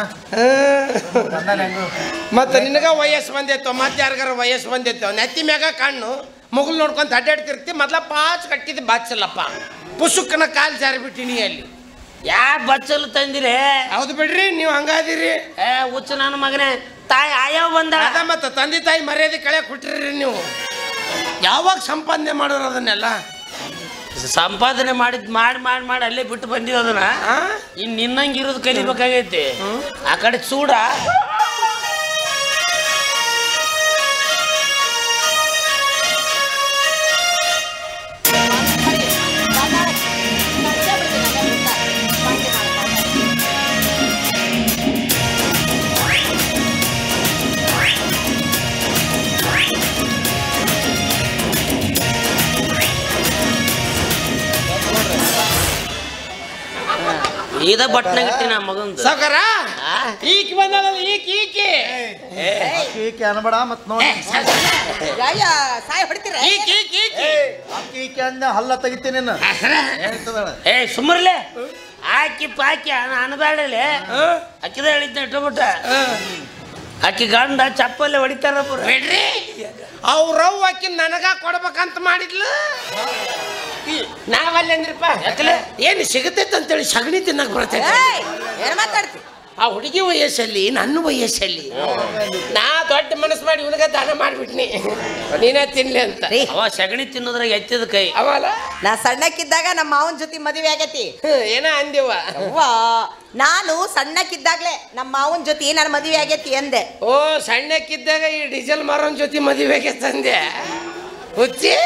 ಮತ್ತೆ ನಿನಗ ವಯಸ್ಸು ಬಂದೈತೋ ಮತ್ತೆ ಯಾರಿಗಾರ ವಯಸ್ಸು ಬಂದೈತೋ ನೆತ್ತಿ ಮ್ಯಾಗ ಕಣ್ಣು ಮುಗುಲ್ ನೋಡ್ಕೊಂತ ಅಡ್ಡಾಡ್ತಿರ್ತಿ ಮೊದ್ಲ ಪಾಚ್ ಕಟ್ಟಿದ್ದು ಬಾಚಲ್ಲಪ್ಪ ಪುಸುಕ್ಕನ ಕಾಲ್ ಜಾರಿ ಬಿಟ್ಟಿನಿ ಅಲ್ಲಿ ಯಾಕೆ ಬಚ್ಚಲು ತಂದಿರಿ ಹೌದು ಬಿಡ್ರಿ ನೀವು ಹಂಗಾದಿರಿ ಏ ಹುಚ್ಚು ನನ್ನ ಮಗನೇ ತಾಯಿ ಆಯವ್ ಬಂದ ಅದ ಮತ್ತೆ ತಂದೆ ತಾಯಿ ಮರ್ಯಾದೆ ಕಳೆ ಕೊಟ್ಟಿರಿ ನೀವು ಯಾವಾಗ ಸಂಪಾದನೆ ಮಾಡೋರು ಅದನ್ನೆಲ್ಲ ಸಂಪಾದನೆ ಮಾಡಿದ್ ಮಾಡಿ ಮಾಡಿ ಮಾಡಿ ಅಲ್ಲೇ ಬಿಟ್ಟು ಬಂದಿದ್ದು ಅದನ್ನ ಆ? ಇನ್ ನಿನ್ನಂಗೆ ಇರೋದು ಕಲಿಬೇಕಾಗೈತಿ ಆ ಕಡೆ ಚೂಡ ಇದ ಬಟ್ನಾಗ ಇಟ್ಟಿ ನಾ ಮಗಂದು ಸಾಕಾರ ಆ? ಈಕಿ ಬಂದಲ್ಲ ಈಕಿ ಈಕಿ ಅಕ್ಕಿ ಈಕಿ ಅನ್ಬೇಡ ಮತ್ ನೋಡಿ ಯಾಯ ಸಾಯ್ ಹೊಡಿತೀರ ಈಕಿ ಈಕಿ ಈಕಿ ಅಕ್ಕಿ ಈಕಿ ಅಂದ ಹಲ್ಲ ತೆಗಿತೀನಿ ಹೇಳ್ತದಾಳ ಏ ಸುಮ್ಮರ್ಲೆ ಆಕಿ ಪಾಕಿ ಅನ- ಅನಬೇಡಲೆ ಅಕ್ಕಿದ ಹೇಳಿದ್ನ ಇಟ್ಬಿಟ್ಟ ಆಕಿ ಗಂಡ ಚಪ್ಪಲ್ಲೇ ಹೊಡಿತಾರ ಬಿಡ್ರಿ ಅವ್ರವ್ ಆಕಿ ನನಗ ಕೊಡ್ಬೇಕಂತ ಮಾಡಿದ್ಲು ನಾವಲ್ಲಿ ಅಂದ್ರಪ್ಪ ಯಾಕಲೆ? ಏನು ಸಿಗತೈತೆ ಅಂತೇಳಿ ಸಗಣಿ ತಿನ್ನಕ್ ಬರ್ತೈತೆ ಏಯ್ ಏನ್ ಮಾತಾಡ್ತಿ ಆ ಹುಡುಗಿ ವಯಸ್ಸಲ್ಲಿ ನನ್ನ ವಯಸ್ಸಲ್ಲಿ ನಾ ದೊಡ್ಡ ಮನಸ್ಸು ಮಾಡಿ ಇವನಿಗ ದಾನ ಮಾಡಿಬಿಟ್ನಿ ನೀನೇ ತಿನ್ಲಿ ಅಂತ ರೀ ಅವ ಸಗಣಿ ತಿನ್ನೋದ್ರಾಗ ಎತ್ತಿದ ಕೈ ಅವಲ್ಲ ನಾ ಸಣ್ಣಕ್ಕಿದ್ದಾಗ ನಮ್ಮ ಮಾವನ ಜೊತೆ ಮದುವೆ ಆಗೈತಿ ಹ್ಮ್, ಏನ ಅಂದಿವ ಅವ್ವ ನಾನು ಸಣ್ಣಕ್ಕಿದ್ದಾಗ್ಲೇ ನಮ್ಮ ಮಾವನ ಜೊತೆ ನನ್ನ ಮದುವೆ ಆಗೈತಿ ಎಂದೆ ಓ ಸಣ್ಣಕ್ಕಿದ್ದಾಗ ಈ ಡೀಸೆಲ್ ಮಾರೋನ್ ಜೊತೆ ಮದುವೆಗೆ ತಂದೆ ಹುಚ್ಚಿ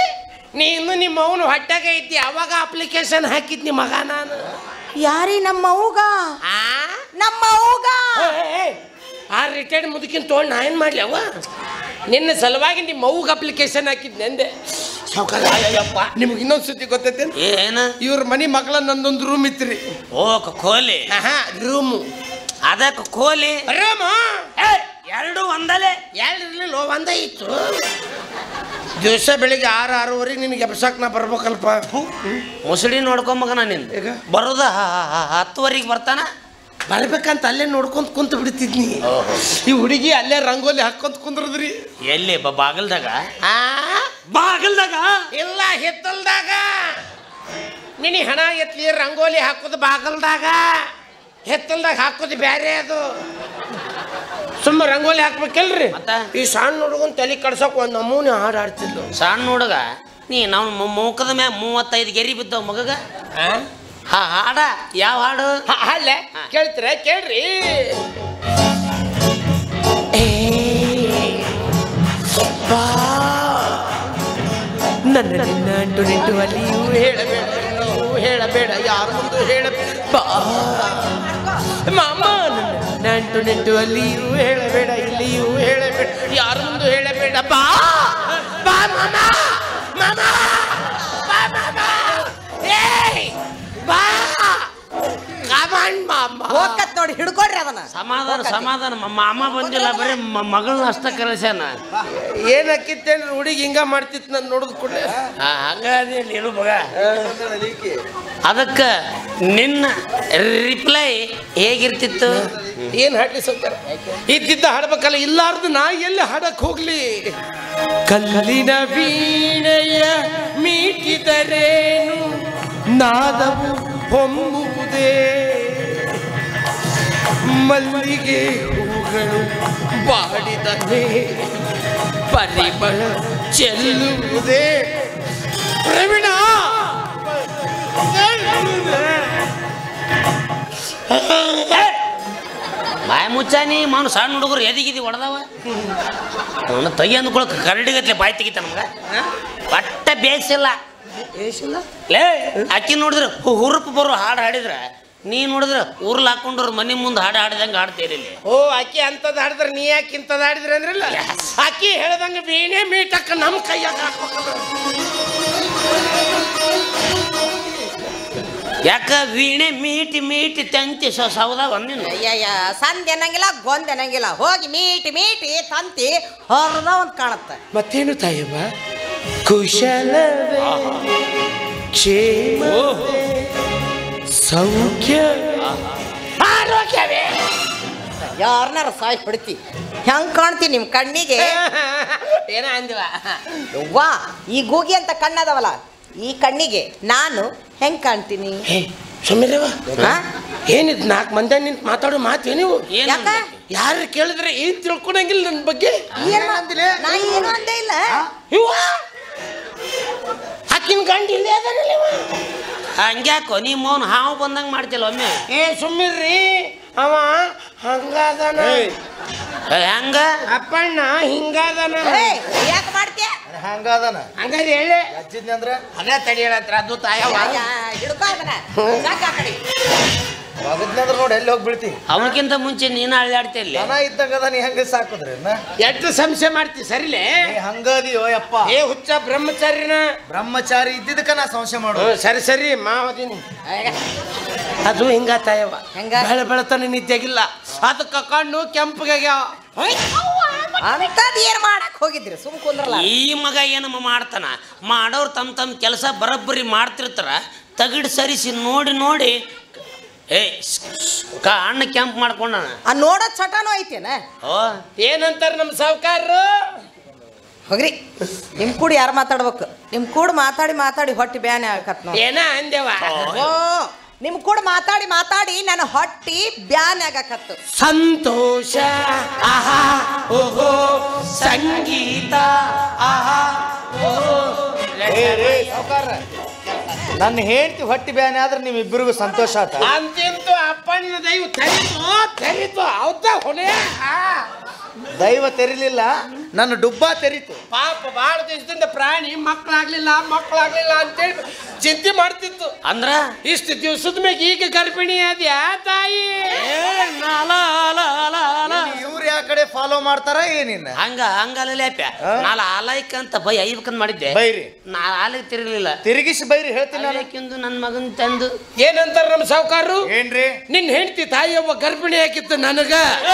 ನೀ ಇನ್ನು ನಿಮ್ಮ ಅವನು ಹೊಟ್ಟಾಗ ಐತಿ ಅವಾಗ ಅಪ್ಲಿಕೇಶನ್ ಹಾಕಿದ್ನಿ ಮಗ ನಾನು ಯಾರಿ ನಮ್ಮ ಅವ್ಗ ಆ ನಮ್ಮ ಅವ್ಗ ಏಯ್, ಆ ರಿಟೈರ್ಡ್ ಮುದುಕಿನ ತೊಗೊಂಡು ನಾ ಏನು ಮಾಡ್ಲಿ ಅವ ನಿನ್ನ ಸಲುವಾಗಿ ನಿಮ್ಮ ಅವ್ಗೆ ಅಪ್ಲಿಕೇಶನ್ ಹಾಕಿದ್ನೆ ಅಂದೆ ಸಾವ್ಕಾರ, ಅಯ್ಯಯ್ಯಪ್ಪ ನಿಮ್ಗೆ ಇನ್ನೊಂದು ಸುದ್ದಿ ಗೊತ್ತೈತೆ ಏನ ಇವ್ರ ಮನೆ ಮಗಳ ನಂದೊಂದು ರೂಮ್ ಇತ್ರಿ ಓ ಕ- ಕೋಲಿ ಆಹಾ ರೂಮು ಅದಕ್ಕೆ ಕೋಲಿ ರೂಮು ಏ, ಎರಡು ಒಂದಲೇ ಎರಡು ಇರ್ಲಿಲ್ಲ ಒಂದೇ ಇತ್ತು ದಿವಸ ಬೆಳಿಗ್ಗೆ ಆರು ಆರೂವರೆಗೆ ನಿನಗೆ ಎಬ್ಸಕ್ ನಾ ಬರ್ಬೇಕಲ್ಪ ಮುಸುಡಿ ನೋಡ್ಕೊಂಬಗನ ನಿಂದ ಈಗ? ಬರೋದ ಹತ್ತುವರೆಗೆ ಬರ್ತಾನ ಬರ್ಬೇಕಂತ ಅಲ್ಲೇ ನೋಡ್ಕೊಂತ ಕುಂತ ಬಿಡ್ತಿದ್ನಿ ಈ ಹುಡುಗಿ ಅಲ್ಲೇ ರಂಗೋಲಿ ಹಾಕೊಂತ ಕುಂದ್ರದ್ರಿ ಎಲ್ಲಿ ಬ ಬಾಗಲ್ದಾಗ ಆ ಬಾಗಲ್ದಾಗ ಇಲ್ಲ ಹಿತ್ತಲ್ದಾಗ ನಿನಿ ಹಣ ಎತ್ಲಿ ರಂಗೋಲಿ ಹಾಕೋದು ಬಾಗಲ್ದಾಗ ಹಿತ್ತಲ್ದಾಗ ಹಾಕೋದು ಬ್ಯಾರೆ ಅದು ಸುಮ್ಮ ರಂಗೋಲಿ ಹಾಕ್ಬೇಕಲ್ರಿ ಮತ್ತ? ಈ ಸಣ್ಣ ಹುಡುಗನ್ ತಲೆ ಕಡ್ಸಕ್ ಒಂದ್ ನಮೂನಿ ಹಾಡು ಆಡ್ತಿದ್ಲು ಸಣ್ಣ ಹುಡುಗ ನೀ ನಾವು ಮುಖದ ಮ್ಯಾಗ ಮೂವತ್ತೈದು ಗೆರಿ ಬಿದ್ದವ ಮಗಗ ಹಾ ಹಾಡ ಯಾವ ಹಾಡು ಅಲ್ಲೇ ಕೇಳ್ತೀರ ಕೇಳ್ರಿ ಏ, ಬಾ. ನನ್ನ ನಿನ್ನ ಅಂಟು ನಿಂಟು ಅಲ್ಲಿಯೂ ಹೇಳಬೇಡ ಇಲ್ಲಿಯೂ ಹೇಳಬೇಡ ಯಾರ ಮುಂದೆ ಹೇಳಬೇಡ ಬಾ ಮಾಮ ನನ್ನ ಅಂಟು ನಿಂಟು ಅಲ್ಲಿಯೂ ಹೇಳಬೇಡ ಇಲ್ಲಿಯೂ ಹೇಳಬೇಡ ಯಾರ ಮುಂದೆ ಹೇಳಬೇಡ ಬಾ ಬಾ ಮಾಮ ಮಾಮ ಬಾ ಮಾಮ ಏಯ್ ಬಾ ಕಮಾನ್ ಮಾಮ ಹೋಗತ್ ನೋಡಿ ಹಿಡ್ಕೊಡ್ರಿ ಅದನ್ನ ಸಮಾಧಾನ ಸಮಾಧಾನ ಮ- ಮಾಮ ಬಂದಿಲ್ಲ ಬರೀ ಮಗಳನ್ನ ಅಷ್ಟ ಕರೆಸ್ಯಾನ ಏನ್ ಹಾಕಿತ್ತೇನ್ರಿ ಹುಡುಗಿ ಹಿಂಗ ಮಾಡ್ತಿತ್ತು ನಾನು ನೋಡಿದ್ ಕೂಡಲೇ ಹಂಗಾದಿ ನೀನು ಮಗ ಅದಕ್ಕೆ ನಿನ್ನ ರಿಪ್ಲೈ ಹೇಗಿರ್ತಿತ್ತು ಏನ್ ಹಾಡ್ಲಿ ಸೌಕರ್ ಇದ್ದಿದ್ದ ಹಾಡ್ಬೇಕಲ್ಲ ಇಲ್ಲಾರ್ದು ನಾ ಎಲ್ಲಿ ಹಾಡಕ್ ಹೋಗ್ಲಿ ಕಲ್ಲಿನ ವೀಣೆಯ ಮೀಟಿದರೇನು ನಾದವು ಹೊಮ್ಮುವುದೇ ಮಲ್ಲಿಗೆ ಹೂಗಳು ಬಾಡಿದರೆ ಪರಿಮಳ ಚೆಲ್ಲುವುದೇ ಪ್ರವೀಣ ಬಾಯ ಮುಚ್ಚಾನಿ ಮಾನು ಸಣ್ಣ ಹುಡುಗರು ಎದಿಗಿದಿ ಹೊಡೆದವ ಅವನು ತೈ ಅಂದ್ಕೊಳಕ್ ಕರಡಿಗತ್ಲೆ ಬಾಯಿ ತೆಗಿತ ನಮ್ಗ ಒಟ್ಟ ಬೇಸಿಲ್ಲ ಲೇ ಅಕ್ಕಿ ನೋಡಿದ್ರೆ ಹು- ಹುರುಪು ಬರೋ ಹಾಡು ಹಾಡಿದ್ರ ನೀ ನೋಡಿದ್ರೆ ಉರ್ಲ್ ಹಾಕೊಂಡ್ರು ಮನೆ ಮುಂದೆ ಹಾಡು ಹಾಡಿದಂಗೆ ಹಾಡ್ತೀರಿ ಇಲ್ಲಿ ಓ ಆಕಿ ಅಂತದ್ ಹಾಡಿದ್ರೆ ನೀ ಯಾಕೆ ಇಂಥದ್ದು ಹಾಡಿದ್ರಿ ಅಂದ್ರಲ್ಲ ಆಕಿ ಹೇಳ್ದಂಗ ವೀಣೆ ಮೀಟಕ್ಕ ನಮ್ಮ ಕೈಯಾಗ ಹಾಕ್ಬೇಕಲ್ಲ ಯಾಕ ವೀಣೆ ಮೀಟಿ ಮೀಟಿ ತಂತಿ ಸೊ ಸೌದ ಒಂದಿನ ಅಯ್ಯಯ್ಯ ಸಂದ್ ಅನ್ನಂಗಿಲ್ಲ ಗೊಂದ್ ಅನ್ನಂಗಿಲ್ಲ ಹೋಗಿ ಮೀಟಿ ಮೀಟಿ ತಂತಿ ಹೊರದ ಒಂದ್ ಕಾಣತ್ತ ಮತ್ತೇನು ತಾಯಮ್ಮ ಕುಶಲವೇ ಕ್ಷೇಮ ಸೌಖ್ಯ ಆರೋಗ್ಯವೇ ಯಾರನ್ನಾರ ಸಾಯ್ ಹೊಡಿತಿ ಹೆಂಗ್ ಕಾಣ್ತಿ ನಿಮ್ ಕಣ್ಣಿಗೆ ಏನ ಅಂದಿವ ವಾ ಈ ಗೂಗಿ ಅಂತ ಕಣ್ಣದವಲ್ಲ ಈ ಕಣ್ಣಿಗೆ ನಾನು ಹೆಂಗ್ ಕಾಣ್ತೀನಿ ಹೇ ಸುಮ್ಮಿರವ ಹಾ? ಏನಿದ್ ನಾಲ್ಕು ಮಂದಿ ನಿಂತು ಮಾತಾಡೋ ಮಾತೇ ನೀವು ಏನು ಯಾಕ? ಯಾರು ಕೇಳಿದ್ರೆ ಏನ್ ತಿಳ್ಕೊಳಂಗಿಲ್ಲ ನನ್ನ ಬಗ್ಗೆ ಏನ್ ಮಾ- ನಾ ಏನು ಅಂದೇ ಇಲ್ಲ ಇವ್ವ! ಆಕಿನ ಗಂಡ ಇಲ್ಲೇ ಅದಾನಲ್ಲ ಇವ. ಹಂಗ್ಯಾಕೋ ನೀ ಮೌನ್ ಹಾವು ಬಂದಂಗೆ ಮಾಡ್ತಿಲ್ಲ ಒಮ್ಮೆ ಏ ಸುಮ್ಮಿರ್ರಿ ಅವ ಹಂಗಾದನ ಏ, ಹೆಂಗ ಅಪ್ಪಣ್ಣ ಹಿಂಗಾದನ ಏಯ್, ಯಾಕ್ ಮಾಡ್ತೀಯ ಹಂಗಾದನ ಹಂಗಾರೆ ಹೇಳಿ ಹಚ್ಚಿದ್ನಿ ಅಂದ್ರ ಅದೇ ತಡಿ ಹೇಳತ್ರ ಅದು ತಾಯವ ಅಯ್ಯ, ಹಿಡ್ಕೊ ಅದನ್ನ ಸಾಕ್ ಆ ಕಡೆ. ಬಗದ್ನಿ ಅಂದ್ರ ನೋಡಿ ಎಲ್ಲಿ ಹೋಗಿ ಬೀಳ್ತಿ ಅವನಕ್ಕಿಂತ ಮುಂಚೆ ನೀನು ಅಳ್ಳಾಡ್ತಿಲ್ಲ ದನ ಇದ್ದಂಗದ ನೀ ಹೆಂಗ ಸಾಕುದ್ರಿ ನಾ ಎಷ್ಟು ಸಂಶಯ ಮಾಡ್ತಿ ಸರಿಲೇ ನೀ ಹಂಗದಿಯೋ ಯಪ್ಪ ಏ ಹುಚ್ಚ ಬ್ರಹ್ಮಚಾರಿನ ಬ್ರಹ್ಮಚಾರಿ ಇದ್ದಿದ್ದಕ್ಕ ನಾ ಸಂಶಯ ಮಾಡು ಹ್ಮ್, ಸರಿ ಸರಿ ಮಾವದಿನಿ ಅಯ್ಯ, ಅದು ಹಿಂಗ ತಾಯವ ಹೆಂಗ? ಬೆಳ ಬೆಳತನ ನಿದ್ದೆಗಿಲ್ಲ ಅದಕ್ಕ ಕಣ್ಣು ಕೆಂಪಗಾಗ್ಯಾವ ಅಂಥದ್ ಏನ್ ಮಾಡಕ್ ಹೋಗಿದ್ರಿ ಸುಮ್ ಕುಂದ್ರಲ್ಲ ಈ ಮಗ ಏನಮ್ಮ ಮಾಡ್ತಾನ ಮಾಡೋರು ತಮ್ಮ ತಮ್ಮ ಕೆಲಸ ಬರೋಬ್ಬರಿ ಮಾಡ್ತಿರ್ತಾರ ತಗಡ್ ಸರಿಸಿ ನೋಡಿ ನೋಡಿ ಏಯ್ ಕ ಅಣ್ಣ ಕೆಂಪ್ ಮಾಡ್ಕೊಂಡಣ ಆ ನೋಡೋ ಚಟನೂ ಐತೇನ ಓ ಏನಂತಾರ ನಮ್ಮ ಸಾವುಕಾರರು ಹೋಗ್ರಿ ನಿಮ್ ಕೂಡ ಯಾರು ಮಾತಾಡ್ಬೇಕು ನಿಮ್ ಕೂಡ ಮಾತಾಡಿ ಮಾತಾಡಿ ಹೊಟ್ಟಿ ಬ್ಯಾನೆ ಆಗತ್ ನೋಡಿ ಏನ ಅಂದೇವ ಓ ನಿಮ್ ಕೂಡ ಮಾತಾಡಿ ಮಾತಾಡಿ ನನ್ನ ಹೊಟ್ಟಿ ಬ್ಯಾನ್ ಆಗಕತ್ತು ಸಂತೋಷ ಆಹಾ ಓಹೋ ಸಂಗೀತ ಆಹಾ ಓಹೋ ನನ್ನ ಹೆಂಡತಿ ಹೊಟ್ಟಿ ಬ್ಯಾನೆ ಆದ್ರೆ ನಿಮ್ಮಿಬ್ಬರಿಗೂ ಸಂತೋಷ ಆತ ಅಂತಿಂತು ಅಪ್ಪಣ್ಣ ದೈವ ತೆರಿತು ತೆರಿತು ಹೌದ ಹೊಣೆ ದೈವ ತೆರಿಲಿಲ್ಲ ನನ್ನ ಡುಬ್ಬ ತೆರೀತು ಪಾಪ ಬಹಳ ದಿವಸದಿಂದ ಪ್ರಾಣಿ ಮಕ್ಕಳಾಗ್ಲಿಲ್ಲ ಮಕ್ಕಳಾಗ್ಲಿಲ್ಲ ಅಂತೇಳಿ ಚಿಂತೆ ಮಾಡ್ತಿತ್ತು ಅಂದ್ರ ಇಷ್ಟು ದಿವಸದ ಮ್ಯಾಗ ಈಗ ಗರ್ಭಿಣಿ ಅದ್ಯಾ ತಾಯಿ ಇವ್ರು ಯಾವ ಕಡೆ ಫಾಲೋ ಮಾಡ್ತಾರ ಏನಿನ್ನ ಹಂಗ ಹಂಗಲ್ಲ ಲೇಪ್ಯ ಹಾ? ನಾಳೆ ಆಲಯಕ್ಕೆ ಅಂತ ಬೈ ಐಬೇಕಂತ ಮಾಡಿದ್ದೆ ಬೈರಿ ನಾ ಆಲಯಕ್ಕೆ ತಿರ್ಲಿಲ್ಲ ತಿರುಗಿಸಿ ಬೈರಿ ಹೇಳ್ತೀನಿ ನಾನು ಆಲಯಕ್ಕಿಂದು ನನ್ನ ಮಗನ್ ತಂದು ಏನಂತಾರ ನಮ್ಮ ಸಾವುಕಾರರು ಏನ್ರಿ ನಿನ್ ಹೆಂಡತಿ ತಾಯಿ ಒಬ್ಬ ಗರ್ಭಿಣಿ ಹಾಕಿತ್ತು ನನಗ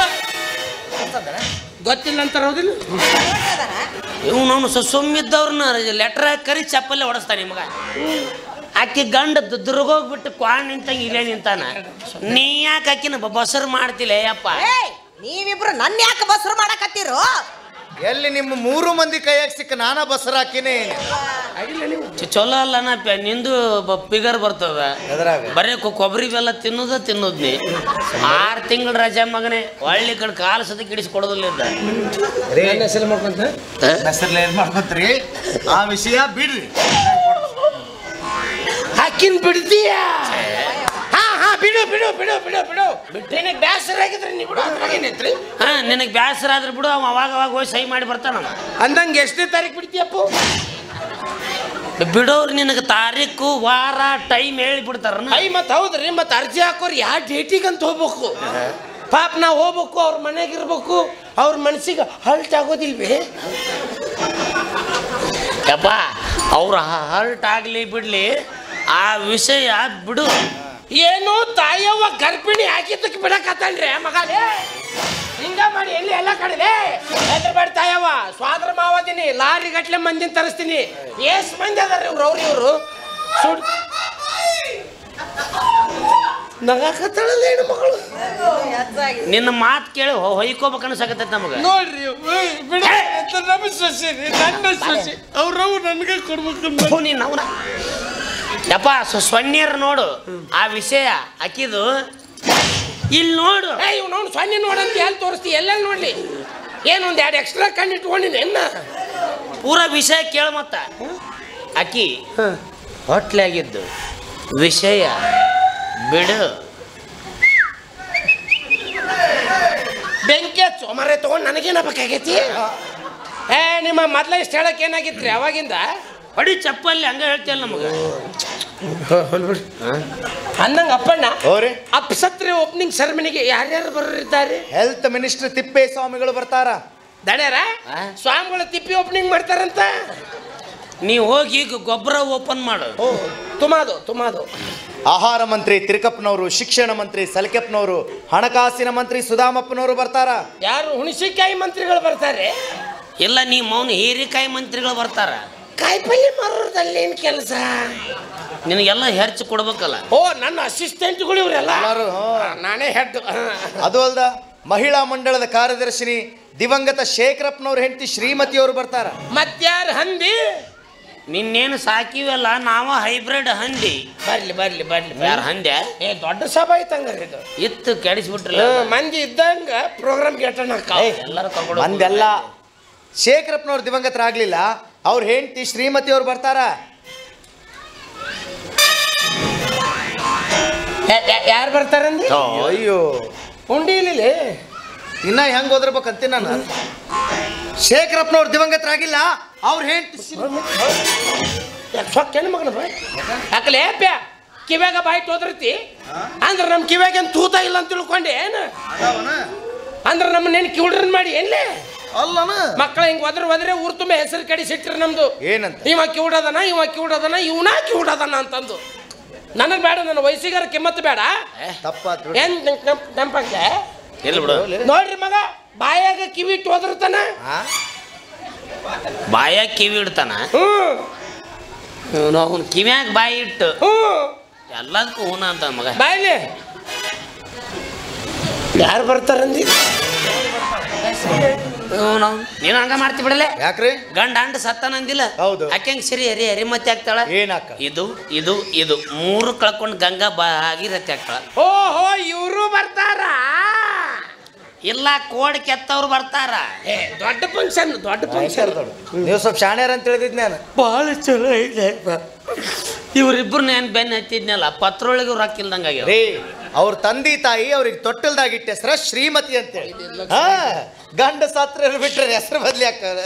ಗೊತ್ತಿಲ್ಲ ಅಂತಾರ ಹೌದಿಲ್ಲ ಇವ್ ನಾವು ಸುಮ್ಮಿದ್ದವ್ರನ್ನ ಲೆಟರ್ ಕರಿ ಚಪ್ಪಲ್ಲೇ ಹೊಡಸ್ತಾನೆ ಮಗ ಆಕಿ ಗಂಡ ದುರ್ಗೋಗ್ಬಿಟ್ಟು ಕ್ವಾಣ್ ನಿಂತಂಗ ಇಲ್ಲೇ ನಿಂತಾನ ನೀ ಯಾಕೆ ಆಕಿನ ಬಸರು ಮಾಡ್ತಿಲ್ಲ ಯಪ್ಪ ಏಯ್ ನೀವಿಬ್ರು ನನ್ನ ಯಾಕೆ ಬಸ್ರು ಮಾಡಕತ್ತೀರೋ ಎಲ್ಲಿ ನಿಮ್ಮ ಮೂರು ಮಂದಿ ಕೈಯಾಗ ಸಿಕ್ಕ ನಾನಾ ಬಸರಾಕಿನೇ ಚ- ಚಲೋ ಅಲ್ಲ ನಪ್ಪ ನಿಂದು ಫಿಗರ್ ಬರ್ತದ ಎದ್ರಾಗ ಬರೇ ಕೊ- ಕೊಬ್ಬರಿ ಬೆಲ್ಲ ತಿನ್ನೋದ ತಿನ್ನೋದ್ ನೀ ಆರು ತಿಂಗಳ ರಜೆ ಮಗನೇ ಒಳ್ಳೆ ಕಡೆ ಕಾಲು ಸದಕ್ಕೆ ಇಡಿಸಿ ಕೊಡೋದಿಲ್ಲ ಇದ್ದ ಹೆಸರು ಮಾಡ್ಕೊಂತ ಹೆಸರ್ಲೆ ಏನ್ ಮಾಡ್ಕೊಂತ್ರಿ ಆ ವಿಷಯ ಬಿಡ್ರಿ ಹಾಕಿನ್ ಬಿಡ್ತೀಯ ಹಾ ಹಾ ಬಿಡು ಬಿಡು ಬಿಡು ಬಿಡು ಬಿಡು ನಿನಗೆ ಬೇಸರ ಆಗಿದ್ರೆ ನೀ ಬಿಡು ಅದ್ರಾಗ ಏನೈತ್ರಿ ಹಾ ನಿನಗೆ ಬೇಸರ ಆದ್ರೆ ಬಿಡು ಅವ ಅವಾಗ ಅವಾಗ ಹೋಗಿ ಸಹಿ ಮಾಡಿ ಬರ್ತಾನವ ಅಂದಂಗೆ ಎಷ್ಟನೇ ತಾರೀಕು ಬಿಡ್ತೀಯಪ್ಪ ಬಿಡೋರು ನಿನಗೆ ತಾರೀಕು ವಾರ ಟೈಮ್ ಹೇಳಿ ಬಿಡ್ತಾರನ ಐ ಮತ್ತೆ ಹೌದ್ರಿ ಮತ್ತೆ ಅರ್ಜಿ ಹಾಕೋರು ಯಾವ ಡೇಟಿಗೆ ಅಂತ ಹೋಗ್ಬೇಕು ಪಾಪ ನಾವು ಹೋಗ್ಬೇಕು ಅವ್ರ ಮನೆಗೆ ಇರ್ಬೇಕು ಅವ್ರ ಮನಸ್ಸಿಗೆ ಹಲ್ಟ್ ಆಗೋದಿಲ್ವೇ ಯಪ್ಪ ಅವ್ರ ಹರ್ಟ್ ಆಗ್ಲಿ ಬಿಡ್ಲಿ ಆ ವಿಷಯ ಬಿಡು ಏನು ತಾಯವ್ವ ಗರ್ಭಿಣಿ ಹಾಕಿದ್ದಕ್ಕೆ ಬಿಡಕತ್ತಾನ್ರಿ ಮಗನೇ ಹಿಂಗ ಮಾಡಿ ಎಲ್ಲಿ ಎಲ್ಲ ಕಡೆ ಹೆದರ್ಬೇಡ ತಾಯವ್ವ ಸ್ವಾದ್ರ ಮಾವದಿನಿ ಲಾರಿ ಗಟ್ಲೆ ಮಂದಿನ ತರಿಸ್ತೀನಿ ಎಷ್ಟ್ ಮಂದಿ ಅದಾರ ಇವ್ರು ಅವ್ರು ಇವರು ಸುಡ್ ನಗಾಕತ್ತಾಳಲ್ಲ ಹೆಣ್ಣು ಮಗಳು ನಿನ್ನ ಮಾತು ಕೇಳಿ ಹೊ- ಹೊಯ್ಕೋಬೇಕು ಅನ್ಸಕತ್ತೈತೆ ನಮಗೆ ನೋಡ್ರಿ ಬಿಡ ನಮ್ಮ ಸೊಸೆ ರೀ, ನನ್ನ ಸೊಸೆ ಅವ್ರವ್ ನನಗೆ ಕೊಡ್ಬೇಕು ನೀನು ಅವನ ಯಪ್ಪ ಸೊನ್ನಿಯರ್ ನೋಡು ಆ ವಿಷಯ ಅಕ್ಕಿದು ಇಲ್ಲಿ ನೋಡು ಏ ಇವ್ ನೋಡು ಸೊನ್ನೆ ನೋಡಂತ ಎಲ್ಲಿ ತೋರಿಸ್ತಿ ಎಲ್ಲೆಲ್ಲಿ ನೋಡ್ಲಿ ಏನು ಒಂದು ಎರಡು ಎಕ್ಸ್ಟ್ರಾ ಕಣ್ಣು ಇಟ್ಕೊಂಡಿನಿ ಎನ್ನ ಪೂರ ವಿಷಯ ಕೇಳ ಮತ್ತ ಅಕ್ಕಿ ಹೊಟ್ಲಾಗಿದ್ದು ವಿಷಯ ಬಿಡು ಬೆಂಕಿ ಹಚ್ಚು ಮರೆ ತಗೊಂಡು ನನಗೇನಾಗಬೇಕಾಗೈತಿ ಏ ನಿಮ್ಮ ಮೊದ್ಲ ಇಷ್ಟು ಹೇಳಕ್ ಏನಾಗಿತ್ರಿ ಅವಾಗಿಂದ ಹೊಡಿ ಚಪ್ಪಲ್ಲಿ ಹಂಗ ಹೇಳ್ತೀಯಲ್ಲ ನಮಗೆ ಅಂದಂಗ ಅಪ್ಪಣ್ಣ ಹೋರಿ ಅಪ್ಸತ್ರೆ ಓಪನಿಂಗ್ ಸೆರೆಮನಿಗೆ ಯಾರ್ಯಾರು ಬರೋರಿದ್ದಾರೆ ಹೆಲ್ತ್ ಮಿನಿಸ್ಟರ್ ತಿಪ್ಪೇ ಸ್ವಾಮಿಗಳು ಬರ್ತಾರ ದಡ್ಯಾರ ಆ? ಸ್ವಾಮಿಗಳು ತಿಪ್ಪಿ ಓಪನಿಂಗ್ ಮಾಡ್ತಾರಂತ ನೀವು ಹೋಗಿ ಈಗ ಗೊಬ್ಬರ ಓಪನ್ ಮಾಡು ಓ ತುಮಾದು ತುಮಾದು ಆಹಾರ ಮಂತ್ರಿ ತಿರುಕಪ್ಪನವರು ಶಿಕ್ಷಣ ಮಂತ್ರಿ ಸಲ್ಕೆಪ್ಪನವರು ಹಣಕಾಸಿನ ಮಂತ್ರಿ ಸುಧಾಮಪ್ಪನವರು ಬರ್ತಾರ ಯಾರು ಹುಣಸಿಕಾಯಿ ಮಂತ್ರಿಗಳು ಬರ್ತಾರೆ ಇಲ್ಲ ನೀ ಮೌನ ಹೀರಿಕಾಯಿ ಮಂತ್ರಿಗಳು ಬರ್ತಾರ ಕಾಯಿಪಲ್ಲೆ ಮಾರೋದಲ್ಲಿ ಏನು ಕೆಲಸ ನಿನಗೆಲ್ಲ ಹೆರ್ಚು ಕೊಡ್ಬೇಕಲ್ಲ ಓ ನನ್ನ ಅಸಿಸ್ಟೆಂಟ್ಗಳು ಇವರೆಲ್ಲ ಎಲ್ಲರೂ, ಹ್ಞೂ. ನಾನೇ ಹೆಡ್ ಅದು ಅಲ್ದ ಮಹಿಳಾ ಮಂಡಳದ ಕಾರ್ಯದರ್ಶಿನಿ ದಿವಂಗತ ಶೇಖರಪ್ಪನವ್ರ ಹೆಂಡತಿ ಶ್ರೀಮತಿಯವರು ಬರ್ತಾರ ಮತ್ಯಾರು ಹಂದಿ ನಿನ್ನೇನು ಸಾಕಿವಲ್ಲ ನಾವ ಹೈಬ್ರಿಡ್ ಹಂದಿ ಬರ್ಲಿ ಬರ್ಲಿ ಬರ್ಲಿ ಯಾರು ಹಂದೆ ಏ ದೊಡ್ಡ ಸಭಾ ಐತಂಗಾರ ಇದು ಇತ್ತು ಕೆಡಿಸ್ಬಿಟ್ರಲ್ಲ ಹ್ಮ್, ಮಂದಿ ಇದ್ದಂಗ ಪ್ರೋಗ್ರಾಮ್ ಗೆಟನ್ ಎಲ್ಲರೂ ತಗೊಂಡು ಮಂದೆಲ್ಲ ಶೇಖರಪ್ಪನವ್ರು ದಿವಂಗತರಾಗ್ಲಿಲ್ಲ ಅವ್ರ ಹೆಂಡತಿ ಶ್ರೀಮತಿಯವರು ಬರ್ತಾರ ಯಾರು ಬರ್ತಾರಂದಿ ಅಯ್ಯೋ ಉಂಡಿ ಇಲ್ಲಿ ಇನ್ನ ಹೆಂಗ್ ಓದಿರ್ಬೇಕಂತೀನಿ ನಾನು ಶೇಖರಪ್ಪನವ್ರು ದಿವಂಗತರಾಗಿಲ್ಲ ಅವ್ರ ಹೆಂಡತಿ ಸೊಕ್ಕೇನು ಮಗನ ಬಾಯ್ ಯಾಕಲೆ ಪ್ಯಾ ಕಿವ್ಯಾಗ ಬಾಯಿ ತೋದ್ರತಿ ಅಂದ್ರೆ ನಮ್ಮ ಕಿವ್ಯಾಗ ಏನು ತೂತ ಇಲ್ಲ ಅಂತ ತಿಳ್ಕೊಂಡೆ ಏನು ಅಂದ್ರೆ ನಮ್ಮನ್ನೇನು ಕಿವುಡ್ರನ್ ಮಾಡಿ ಏನ್ಲೇ ಅಲ್ಲನ ಮಕ್ಕಳ ಹಿಂಗೆ ಒದ್ರ ಒದ್ರೆ ಊರ್ ತುಂಬ ಹೆಸರು ಕಡಿ ಸಿಟ್ರಿ ನಮ್ದು ಏನಂತ ಇವ ಕಿವುಡದನ ಇವ ಕಿವುಡದನ ಇವನ ಕಿವುಡದನ ಅಂತಂದು ನನಗೆ ಬೇಡ ನನ್ನ ವಯಸ್ಸಿಗಾರ ಕಿಮ್ಮತ್ತು ಬೇಡ ತಪ್ಪಾತ್ ಬಿಡು. ಏನ್ ನೆಂಪಂಗೆ ಎಲ್ಲಿ ಬಿಡು ನೋಡ್ರಿ ಮಗ ಬಾಯಾಗ ಕಿವಿ ಇಟ್ಟು ಹೋದ್ರತನ ಆ? ಬಾಯಾಗ ಕಿವಿ ಇಡ್ತಾನ ಹ್ಞೂ ಅವನು ಕಿವ್ಯಾಗ ಬಾಯಿ ಇಟ್ಟು ಹ್ಞೂ ಎಲ್ಲದಕ್ಕೂ ಹೂನ ಅಂತ ಮಗ ಬಾಯ್ಲಿ ಯಾರು ಬರ್ತಾರಂದಿ ನೀನು ಹಂಗ ಮಾಡ್ತಿ ಬಿಡಲೆ ಯಾಕ್ರಿ ಗಂಡ ಅಂಡ ಸತ್ತಾನಂದಿಲ್ಲ ಹೌದು. ಆಕೆಂಗ್ ಸರಿ ಹರಿ ಹರಿ ಮತ್ತೆ ಆಗ್ತಾಳ ಏನಾಕ ಇದು ಇದು ಇದು ಮೂರು ಕಳ್ಕೊಂಡು ಗಂಗಾ ಭಾಗೀರಥಿ ಆಗ್ತಾಳ ಓಹೋ ಇವರು ಬರ್ತಾರ ಇಲ್ಲ ಕೋಡ್ ಕೆತ್ತವ್ರು ಬರ್ತಾರ ಏ ದೊಡ್ಡ ಫಂಕ್ಷನ್ ದೊಡ್ಡ ಫಂಕ್ಷನ್ ನೀವು ಸ್ವಲ್ಪ ಶಾಣ್ಯಾರ ಅಂತ ತಿಳಿದಿದ್ ನಾನು ಭಾಳ ಚಲೋ ಇದೆ ಇವರಿಬ್ಬರನ್ನ ಏನು ಬೆನ್ನ ಹತ್ತಿದ್ನಲ್ಲ ಪತ್ರೊಳಗೆ ರೊಕ್ಕ ಇಲ್ದಂಗೆ ಆಗ್ಯಾವ ರೀ ಅವ್ರ ತಂದೆ ತಾಯಿ ಅವ್ರಿಗೆ ತೊಟ್ಟಲ್ದಾಗಿಟ್ಟ ಹೆಸರ ಶ್ರೀಮತಿ ಅಂತೇಳಿ ಹಾ ಗಂಡ ಸಾತ್ರ ಬಿಟ್ರೆ ಹೆಸರು ಬದ್ಲಿ ಹಾಕ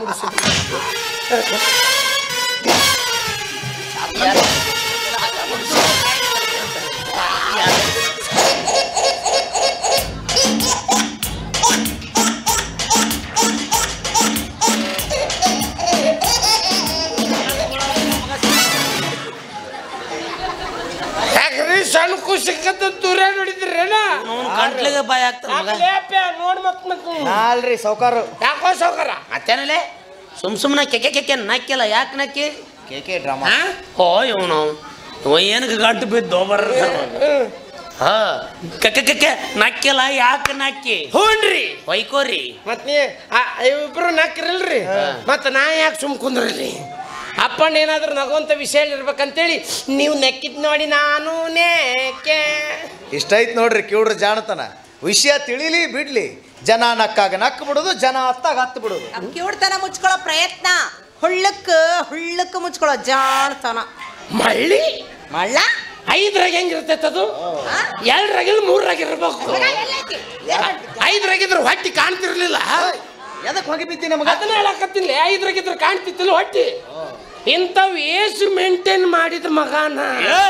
ಯಾಕ್ರಿ ಸಣ್ಣ ಕುಸಿಕತ್ತ ದೂರ ನೋಡಿದ್ರೇನ ಅವ್ನು ಗಂಟ್ಲಿಗೆ ಬಾಯಿ ಆಗ್ತಾನ ಮಗ ನೋಡ್ ಮತ್ ಮತ್ ಅಲ್ರಿ ಸೌಕಾರು ಯಾಕೋ ಸೌಕರ ಮತ್ತೇನಲೆ ಸುಮ್ ಸುಮ್ಮನೆ ಕೆಕೆ ಕೆಕೆ ನಕ್ಕಿಲ್ಲ ಯಾಕೆ ನಕ್ಕಿ ಕೆ ಕೆ ಡ್ರಾಮಾ ಹಾ ಹೋ ಇವನು ಇವ ಏನಕ್ಕೆ ಗಂಟು ಬಿದ್ದು ಬರ್ರ ಹಾ ಕೆಕೆ ಕೆಕೆ ನಕ್ಕಿಲ್ಲ ಯಾಕೆ ನಕ್ಕಿ ಹ್ಞೂನ್ರಿ ಹೊಯ್ಕೋರಿ ಮತ್ ನೀ ಆ, ಇವ್ರಿಬ್ರು ನಾಕಿರಲ್ರಿ ಮತ್ ನಾ ಯಾಕೆ ಸುಮ್ ಕುಂದ್ರಲ್ರಿ ಅಪ್ಪಣ್ಣ ಏನಾದ್ರೂ ನಗುವಂತ ವಿಷಯ ಇರ್ಬೇಕಂತೇಳಿ ನೀವು ನೆಕ್ಕಿದ್ ನೋಡಿ ನಾನು ನೇಕೆ ಇಷ್ಟ ಐತ್ ನೋಡ್ರಿ ಕಿವ್ಡ್ರ ಜಾಣತನ ವಿಷಯ ತಿಳಿಲಿ ಬಿಡ್ಲಿ ಜನ ನಕ್ಕಾಗ ನಕ್ ಬಿಡೋದು ಜನ ಹತ್ತಾಗ ಹತ್ತು ಬಿಡೋದು ಕಿವುಡ್ತನ ಮುಚ್ಕೊಳ್ಳೋ ಪ್ರಯತ್ನ ಹುಳ್ಳಕ್ಕ ಹುಳ್ಳಕ್ಕ ಮುಚ್ಕೊಳ್ಳೋ ಜಾಣ್ತನ ಮಳ್ಳಿ ಮಳ್ಳ ಐದ್ರಾಗ ಹೆಂಗಿರ್ತೈತೆ ಅದು ಆ? ಎರಡ್ರಾಗಿಲ್ಲ ಮೂರ್ರಾಗ ಇರ್ಬೇಕು ಮಗ ಎಲ್ಲೈತಿ? ಐದ್ರಾಗಿದ್ರೆ ಹೊಟ್ಟಿ ಕಾಣ್ತಿರ್ಲಿಲ್ಲ ಎದಕ್ ಹೋಗಿ ಬಿದ್ದಿ ನಮಗ ಅದನ್ನ ಹೇಳಕತ್ತಿಲ್ಲ ಐದ್ರಾಗಿದ್ರೆ ಕಾಣ್ತಿತ್ತಿಲ್ಲ ಹೊಟ್ಟಿ ಇಂಥವ್ ಏಸು ಮೇಂಟೈನ್ ಮಾಡಿದ ಮಗನ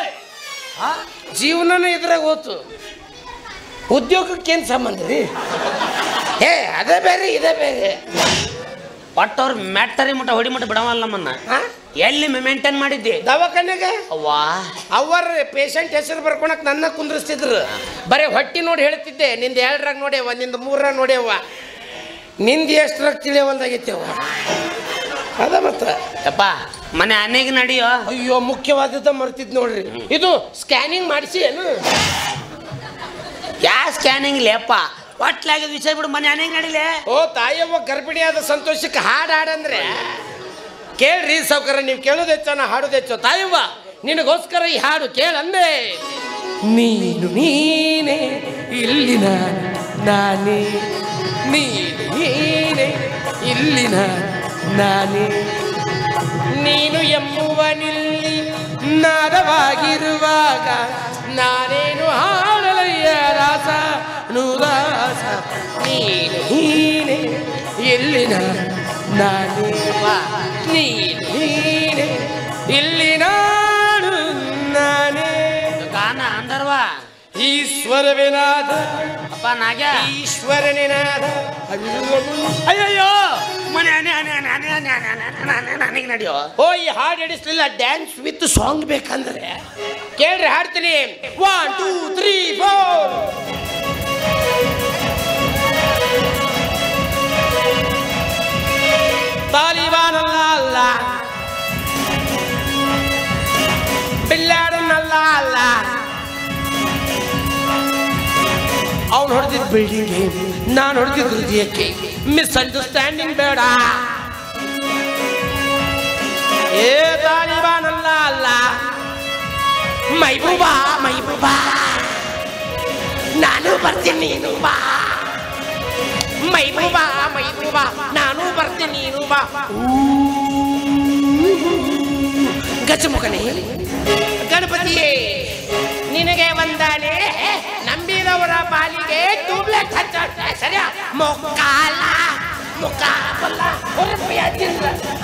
ಜೀವನನ ಇದ್ರಾಗ ಹೋತು ಉದ್ಯೋಗಕ್ಕೇನು ಸಂಬಂಧ ರೀ ಏ ಅದೇ ಬೇರೆ ಇದೇ ಬೇರೆ ಒಟ್ಟು ಅವ್ರು ಮೆಟ್ಟರಿ ಮಟ್ಟ ಹೊಡಿ ಮಟ್ಟ ಬಿಡವಲ್ಲ ನಮ್ಮನ್ನ ಹಾ? ಎಲ್ಲಿ ಮೇಂಟೈನ್ ಮಾಡಿದ್ದಿ ದವಾಖಾನೆಗೆ ಅವ್ವಾ ಅವರ ಪೇಷಂಟ್ ಹೆಸರು ಬರ್ಕೊಳಕ್ ನನ್ನ ಕುಂದ್ರಿಸ್ತಿದ್ರು ಬರೀ ಹೊಟ್ಟಿ ನೋಡಿ ಹೇಳ್ತಿದ್ದೆ ನಿಂದ ಎರಡ್ರಾಗ ನೋಡ್ಯವ ನಿಂದ ಮೂರ್ರಾಗ ನೋಡ್ಯವ ನಿಂದ ಎಷ್ಟ್ರಾಗ ತಿಳಿಯವಲ್ದಾಗೈತಿ ಅವ ಅದ ಮತ್ತ ಯಪ್ಪ ಮನೆ ಆನೆಗೆ ನಡಿಯೋ ಅಯ್ಯೋ ಮುಖ್ಯವಾದದ್ದ ಮರ್ತಿದ್ ನೋಡ್ರಿ ಇದು ಸ್ಕ್ಯಾನಿಂಗ್ ಮಾಡಿಸಿ ಏನು ಯಾ ಸ್ಕ್ಯಾನಿಂಗ್ ಲೇಪ್ಪ ಒಟ್ಲಾಗಿ ವಿಷಯ ಬಿಡು ಮನೆ ಆನೆಗೆ ನಡಿಲೆ ಓ ತಾಯವ್ವ ಗರ್ಭಿಣಿಯಾದ ಸಂತೋಷಕ್ಕೆ ಹಾಡು ಹಾಡಂದ್ರೆ ಕೇಳ್ರಿ ಸಾವ್ಕಾರ ನೀವು ಕೇಳೋದು ಹೆಚ್ಚೋ ನಾ ಹಾಡೋದು ಹೆಚ್ಚೋ ತಾಯವ್ವ ನಿನಗೋಸ್ಕರ ಈ ಹಾಡು ಕೇಳಂದೆ ನೀನು ನೀನೆ ಇಲ್ಲಿ ನಾನು ನಾನೇ ನೀನು ನೀನೆ ಇಲ್ಲಿ ನಾನು ನಾನೇ ನೀನು ಎಂಬುವನಿಲ್ಲಿ ನಾದವಾಗಿರುವಾಗ ನಾನೇನು ಹಾಡಲಯ್ಯ ರಾಸ ನುರಾಸ ನೀನು ನೀನೆ ಎಲ್ಲಿ ನಾನು ನಾನೇ ನೀನು ನೀನೆ ಇಲ್ಲಿ ನಾನು ನಾನೇ ಗಾನ ಅಂದರ್ವಾ ಈಶ್ವರವಿನಾದ ಅಪ್ಪ ನಾಗ್ಯ ಈಶ್ವರನಿನಾದ ಅಯ್ಯಯ್ಯೋ ಮನೆ ಆನೆ ಆನೆ ಆನೆ ಆನೆ ಆನೆ ಆನೆ ಆನೆ ಆನೆ ಆನೆ ನನಗೆ ನಡಿಯೋ ಓ ಈ ಹಾಡು ಹಿಡಿಸ್ಲಿಲ್ಲ ಡ್ಯಾನ್ಸ್ ವಿತ್ ಸಾಂಗ್ ಬೇಕಂದ್ರೆ ಕೇಳ್ರಿ ಹಾಡ್ತೀನಿ ಒನ್ ಟೂ ತ್ರೀ ಫೋರ್ ತಾಲಿಬಾನಲ್ಲ ಅಲ್ಲ ಬಿಲ್ಲಾಡನಲ್ಲ ಅಲ್ಲ ಅವ್ನು ಹೊಡೆದಿದ್ದ ಬಿಲ್ಡಿಂಗ್ಗೆ ನಾನು ಹೊಡೆದಿದ್ದ ಹೃದಯಕ್ಕೆ ಮಿಸ್ಅಂಡರ್ಸ್ಟ್ಯಾಂಡಿಂಗ್ ಬೇಡ ಏ ತಾಲಿಬಾನಲ್ಲ ಅಲ್ಲ ಮೈಬೂಬಾ ಮೈಬೂಬಾ ನಾನು ಬರ್ತೀನಿ ನೀನು ಬಾ ಮೈಬೂಬಾ ಮೈಬೂಬಾ ನಾನು ಬರ್ತೀನಿ ನೀನು ಬಾ ಗಜಮುಖನೇ ಗಣಪತಿಯೇ ನಿನಗೆ ವಂದನೆ ನಂಬಿದವರ ಪಾಲಿಗೆ ಟ್ಯೂಬ್ಲೆಟ್ ಹಚ್ಚ ಸರಿಯಾ ಮೊಕ್ಕಾಲ ಮುಕ್ಕಾಬಲ್ಲ ಹೊರಪೆಯ ತಿಂದ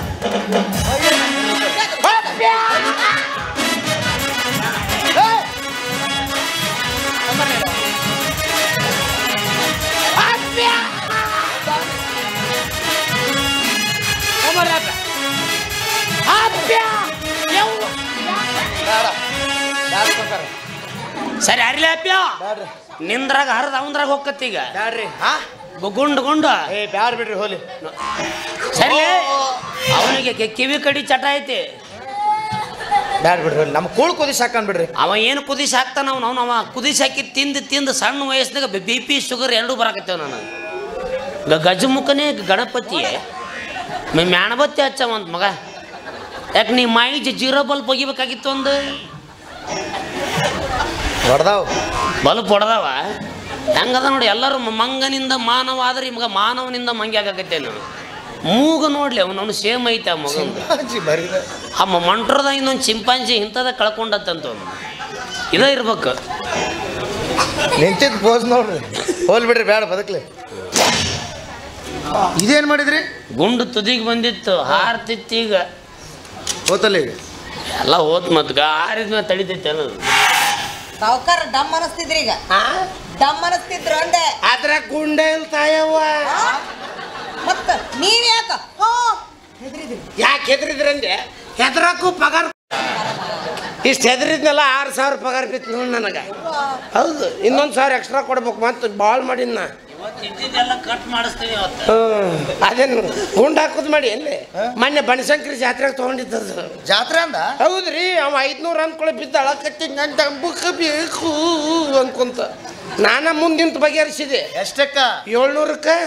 ಬೇಡ ಬೇಡ ಸೌಕಾರ ಸರಿ ಅರಿಲೆ ಅಪ್ಪ್ಯ ಬ್ಯಾಡ್ರಿ ನಿಂದ್ರಾಗ ಹರಿದ ಅವಂದ್ರಾಗ ಹೋಗತ್ತಿ ಈಗ ಬ್ಯಾಡ್ರಿ ಹಾ ಗುಂಡು ಗುಂಡು ಏ ಬ್ಯಾಡ ಬಿಡ್ರಿ ಹೋಲಿ ಸರಿ ಅವನಿಗೆ ಕೆ- ಕಿವಿ ಕಡಿ ಚಟ ಐತಿ ಬ್ಯಾಡ ಬಿಡ್ರಿ ಹೋಲಿ ನಮ್ಮ ಕೂಳ್ ಕುದಿಸಿ ಹಾಕೊಂಡ್ ಬಿಡ್ರಿ ಅವ ಏನು ಕುದಿಸಿ ಹಾಕ್ತಾನ ಅವ್ನು ಅವ್ನು ಅವ ಕುದಿಸಿ ಹಾಕಿ ತಿಂದು ತಿಂದು ಸಣ್ಣ ವಯಸ್ಸಿನಾಗ ಬಿ ಪಿ ಶುಗರ್ ಎರಡೂ ಬರಾಕತ್ತೇವ ನನಗೆ ಗ ಗಜಮುಖನೇ ಗಣಪತಿಯೇ ಮೇ ಮ್ಯಾಣಬತ್ತಿ ಹಚ್ಚವಂತ ಮಗ ಯಾಕೆ ನೀ ಮೈಜ್ ಜೀರೋ ಬಲ್ಬ್ ಒಗಿಬೇಕಾಗಿತ್ತು ಒಂದು ಹೊಡ್ದಾವ್ ಬಲ್ಬ್ ಹೊಡೆದವ ಹೆಂಗದ ನೋಡಿ ಎಲ್ಲರೂ ಮ- ಮಂಗನಿಂದ ಮಾನವ ಆದ್ರೆ ಈ ಮಗ ಮಾನವನಿಂದ ಮಂಗಿ ಆಗಾಕತ್ತೇನು ಮೂಗು ನೋಡ್ಲಿ ಅವನವನು ಸೇಮ್ ಐತೆ ಆ ಮಗಂದು ಅಜ್ಜಿ ಬರೀದ ಆ ಮಂಟ್ರದ ಇನ್ನೊಂದು ಚಿಂಪಾಂಜಿ ಇಂಥದ ಕಳ್ಕೊಂಡತ್ತಂತ ಅವ್ನು. ಇದೇ ಇರ್ಬೇಕು ನಿಂತಿದ್ದು ಪೋಸ್ ನೋಡ್ರಿ ಹೋಲ್ ಬಿಡ್ರಿ ಬೇಡ ಬದುಕ್ಲಿ ಇದೇನು ಮಾಡಿದ್ರಿ ಗುಂಡು ತುದಿಗೆ ಬಂದಿತ್ತು ಹಾರ್ತಿತ್ತು ಈಗ ಹೋತಲ್ಲ ಈಗ ಎಲ್ಲ ಹೋತ್ ಮತ್ ಹಾರಿದ ಮೇಲೆ ತಡಿತೈತೆ ಅನ್ನೋದು ಸಾವುಕಾರ ಡಮ್ ಅನಸ್ತಿದ್ರಿ ಈಗ ಡಮ್ ಅನಸ್ತಿದ್ರು ಅಂದೆ ಅದ್ರ ಗುಂಡೆ ಇಲ್ಲ ತಾಯವ್ವ ಆ? ಮತ್ತ ನೀವ್ ಯಾಕ ಹೋ ಹೆದ್ರಿದ್ರಿ ಯಾಕೆ ಹೆದರಿದ್ರಂದೆ ಹೆದರಕ್ಕೂ ಪಗಾರ ಇಷ್ಟು ಹೆದರಿದ್ನಲ್ಲ ಆರು ಸಾವಿರ ಪಗಾರ ಬಿತ್ತು ನೋಡಿ ನನಗೆ ಹೌದು ಇನ್ನೊಂದು ಸಾವಿರ ಎಕ್ಸ್ಟ್ರಾ ಕೊಡ್ಬೇಕು ಮತ್ತೆ ಭಾಳ ಮಾಡಿನ ನಾ ಇದ್ದಿದ್ದೆಲ್ಲ ಕಟ್ ಮಾಡಿಸ್ತೀವಿ ಇವತ್ತು ಹ್ಮ್. ಅದೇನು ಗುಂಡು ಹಾಕುದು ಮಾಡಿ ಎಲ್ಲಿ ಮೊನ್ನೆ ಬನಶಂಕರಿ ಜಾತ್ರೆಗೆ ತೊಗೊಂಡಿದ್ದದು ಜಾತ್ರೆ ಅಂದ ಹೌದ್ರಿ ಅವ ಐದ್ನೂರು ಅಂದ್ಕೊಳ್ಳಿ ಬಿದ್ದು ಅಳಕತ್ತಿ ನನ್ನ ಡಬ್ಬಕ್ಕೆ ಬೇಕು ಅನ್ಕೊಂತ ನಾನ ಮುಂದಿಂತ ಬಗೆಹರಿಸಿದೆ ಎಷ್ಟಕ್ಕ ಏಳ್ನೂರಕ್ಕೆ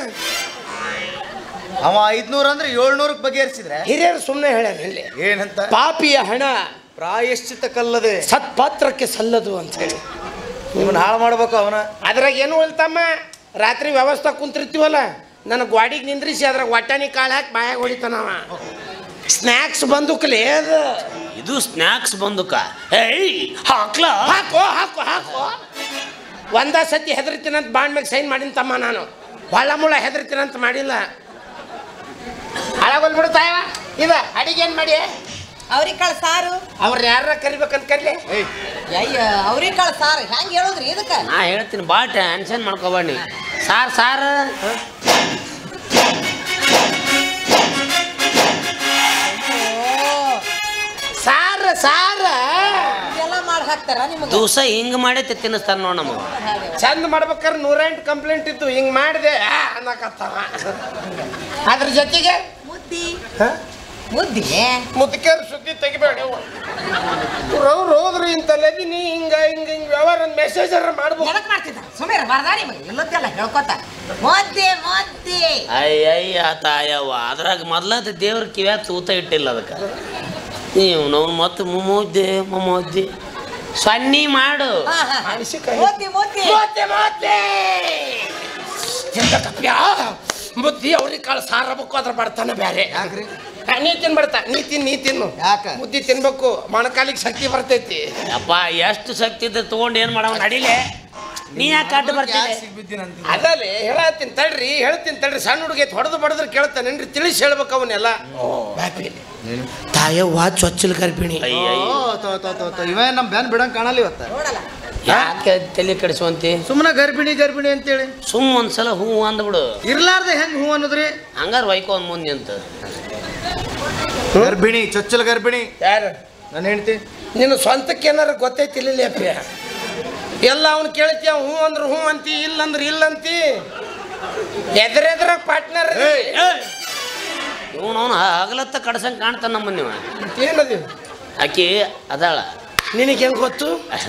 ಅವ ಐದ್ನೂರ ಅಂದ್ರೆ ಏಳ್ನೂರಕ್ಕೆ ಬಗೆಹರಿಸಿದ್ರೆ ಹಿರಿಯರು ಸುಮ್ಮನೆ ಹೇಳ್ಯಾರ ಇಲ್ಲಿ ಏನಂತ ಪಾಪಿಯ ಹಣ ಪ್ರಾಯಶ್ಚಿತ ಕಲ್ಲದೆ ಸತ್ಪಾತ್ರಕ್ಕೆ ಸಲ್ಲದು ಅಂತ ಹೇಳಿ ಇವನ್ ಹಾಳು ಮಾಡ್ಬೇಕು ಅವನ ಅದ್ರಾಗ ಏನು ಹೇಳ್ತಮ್ಮ ರಾತ್ರಿ ವ್ಯವಸ್ಥೆ ಕುಂತಿರ್ತೀವಲ್ಲ ನನ್ನ ಗ್ವಾಡಿಗೆ ನಿಂದ್ರಿಸಿ ಅದ್ರಾಗ ಒಟ್ಟಾನಿ ಕಾಳು ಹಾಕಿ ಬಾಯಾಗ ಹೊಡಿತಾನವ ಸ್ನ್ಯಾಕ್ಸ್ ಬಂದುಕಲೇ ಅದು ಇದು ಸ್ನ್ಯಾಕ್ಸ್ ಬಂದುಕ ಏಯ್ ಹಾಕ್ಲಾ ಹಾಕೋ ಹಾಕೋ ಹಾಕೋ ಒಂದ ಸತಿ ಹೆದರ್ತೀನಂತ ಬಾಂಡ್ ಮ್ಯಾಗ ಸೈನ್ ಮಾಡಿನ ತಮ್ಮ ನಾನು ಹೊಳ್ಳ ಮುಳ್ಳ ಹೆದರ್ತೀನಂತ ಮಾಡಿಲ್ಲ ಹಾಳಾಗೊಂಡ್ಬಿಡು ತಾಯವ ಇದ ಅಡಿಗೆ ಏನು ಮಾಡಿ ಅವ್ರಿಗೆ ಕಾಳು ಸಾರು ಅವ್ರನ್ನ ಯಾರ ಕರಿಬೇಕಂತ ಕರ್ಲಿ ಏಯ್ ಅಯ್ಯ ಅವ್ರಿಗೆ ಕಾಳು ಸಾರು ಹೆಂಗ್ ಹೇಳುದ್ರಿ ಇದಕ್ಕ ನಾ ಹೇಳ್ತೀನಿ ಭಾಳ ಟೆನ್ಷನ್ ಮಾಡ್ಕೋಬೇಡಿ ಸಾರ್ ಸಾರ್ ಸಾರ ಸಾರ ಎಲ್ಲ ಮಾಡಿ ಹಾಕ್ತಾರ ನಿಮಗೆ ದಿವಸ ಹಿಂಗ್ ಮಾಡೈತೆ ತಿನ್ನಿಸ್ತಾರ ನೋಡ್ ನಮಗೆ ಚಂದ ಮಾಡ್ಬೇಕಾದ್ರೆ ನೂರೆಂಟು ಕಂಪ್ಲೇಂಟ್ ಇತ್ತು ಹಿಂಗೆ ಮಾಡಿದೆ ಅನ್ನಕತ್ತಾವ ಅದ್ರ ಜೊತೆಗೆ ಮುದ್ದಿ ಹ? ಮುದ್ದಿ ಮುದುಕೇರು ಸುದ್ದಿ ತೆಗಿಬೇಡ ಅವ್ರು ಹೋದ್ರು ಇಂಥ ಲದಿನಿ ಹಿಂಗ ಹಿಂಗ ಹಿಂಗ ವ್ಯವಹಾರ ಮೆಸೇಜ್ ಮಾಡ್ಬೋದು ಎದಕ್ ಮಾಡ್ತಿದ್ದ ಸುಮೇರ ಬರ್ದ ನಿಮಗೆ ಇಲ್ಲದ್ದೆಲ್ಲ ಹೇಳ್ಕೊತ ಮುದ್ದಿ ಮುದ್ದಿ ಅಯ್ಯಯ್ಯ ತಾಯವ್ವ ಅದ್ರಾಗ ಮೊದ್ಲದ ದೇವ್ರ ಕಿವ್ಯಾಗ ತೂತ ಇಟ್ಟಿಲ್ಲ ಅದಕ್ಕೆ ನೀವು ನಾವು ಮತ್ತೆ ಮುಮ್ಮೋದ್ದೆ ಮುಮ್ಮೋದ್ದೆ ಸನ್ನಿ ಮಾಡು ಹಾ, ಹಾ, ಹಾ. ಮೆಣಸಿನ್ಕಾಯಿ. ಮುದ್ದಿ ಮುದ್ದಿ ಮತ್ತೆ ಮತ್ತೆ ಎಂತಕಪ್ಪ್ಯಾ? ಬುದ್ಧಿ ಅವ್ರಿಗೆ ಕಾಳು ಸಾರಬೇಕು ಅದ್ರ ಬಡ್ತಾನೆ ಬೇರೆ ಯಾಕ್ರಿ ಆ, ನೀ ತಿನ್ಬಡ್ತಾ ನೀ ತಿನ್ ನೀ ತಿನ್ನು ಯಾಕ? ಬುದ್ಧಿ ತಿನ್ಬೇಕು ಮೊಣಕಾಲಿಗೆ ಶಕ್ತಿ ಬರ್ತೈತಿ ಅಪ್ಪ ಎಷ್ಟು ಶಕ್ತಿ ಇದ್ದ ತಗೊಂಡು ಏನು ಮಾಡವ ನಡಿಲೆ ನೀ ಯಾಕೆ ಅಡ್ಡ ಬರ್ತೀನಿ ಸಿಗ್ಬಿದ್ದೀನಂತ ಅದಲ್ಲೇ ಹೇಳತ್ತೀನಿ ತಡ್ರಿ ಹೇಳ್ತೀನಿ ತಡ್ರಿ ಸಣ್ಣ ಹುಡುಗಿ ಹೊಡೆದು ಬಡದ್ರೆ ಕೇಳ್ತಾನೇನ್ರಿ ತಿಳಿಸಿ ಹೇಳ್ಬೇಕು ಅವನ್ನೆಲ್ಲ ಬಾಪಿ ತಾಯವ್ವ ಚೊಚ್ಚಲ್ ಗರ್ಭಿಣಿ ಅಯ್ಯಯ್ಯ ಇವೇ ನಮ್ ಬ್ಯಾನ್ ಬಿಡಂಗ್ ಕಾಣಲ್ಲ ಇವತ್ತ ನೋಡಲ್ಲ ಯಾಕೆ ತಲೆ ಕೆಡಿಸುವಂತಿ ಸುಮ್ಮನೆ ಗರ್ಭಿಣಿ ಗರ್ಭಿಣಿ ಅಂತೇಳಿ ಸುಮ್ಮ ಒಂದ್ಸಲ ಹೂ ಅಂದ್ಬಿಡು ಇರ್ಲಾರ್ದೆ ಹೆಂಗ್ ಹೂ ಅನ್ನೋದ್ರಿ ಹಂಗಾರ ವೈಕೋ ಒಂದ್ ಮುಂದೆ ಅಂತ ಗರ್ಭಿಣಿ ಚೊಚ್ಚಲ ಗರ್ಭಿಣಿ ಯಾರು ನಾನು ಹೇಳ್ತಿ ನಿನ್ನ ಸ್ವಂತಕ್ಕೆ ಏನಾರು ಗೊತ್ತೈತಿಲ್ಲ ಅಪ್ಪ ಎಲ್ಲ ಅವ್ನು ಕೇಳ್ತೀಯ ಹ್ಞೂ ಅಂದ್ರೆ ಹ್ಞೂ ಅಂತಿ ಇಲ್ಲ ಅಂದ್ರೆ ಇಲ್ಲ ಅಂತಿ ಎದುರೆದ್ರ ಪಾರ್ಟ್ನರ್ ಇವನು ಅವನು ಹಗಲತ್ತ ಕಡ್ಸಂಗ್ ಕಾಣ್ತಾನ ನಮ್ಮ ನೀವು ಏನದು ಆಕಿ ಅದಾಳ ನಿನಗೆ ಹೆಂಗೆ ಗೊತ್ತು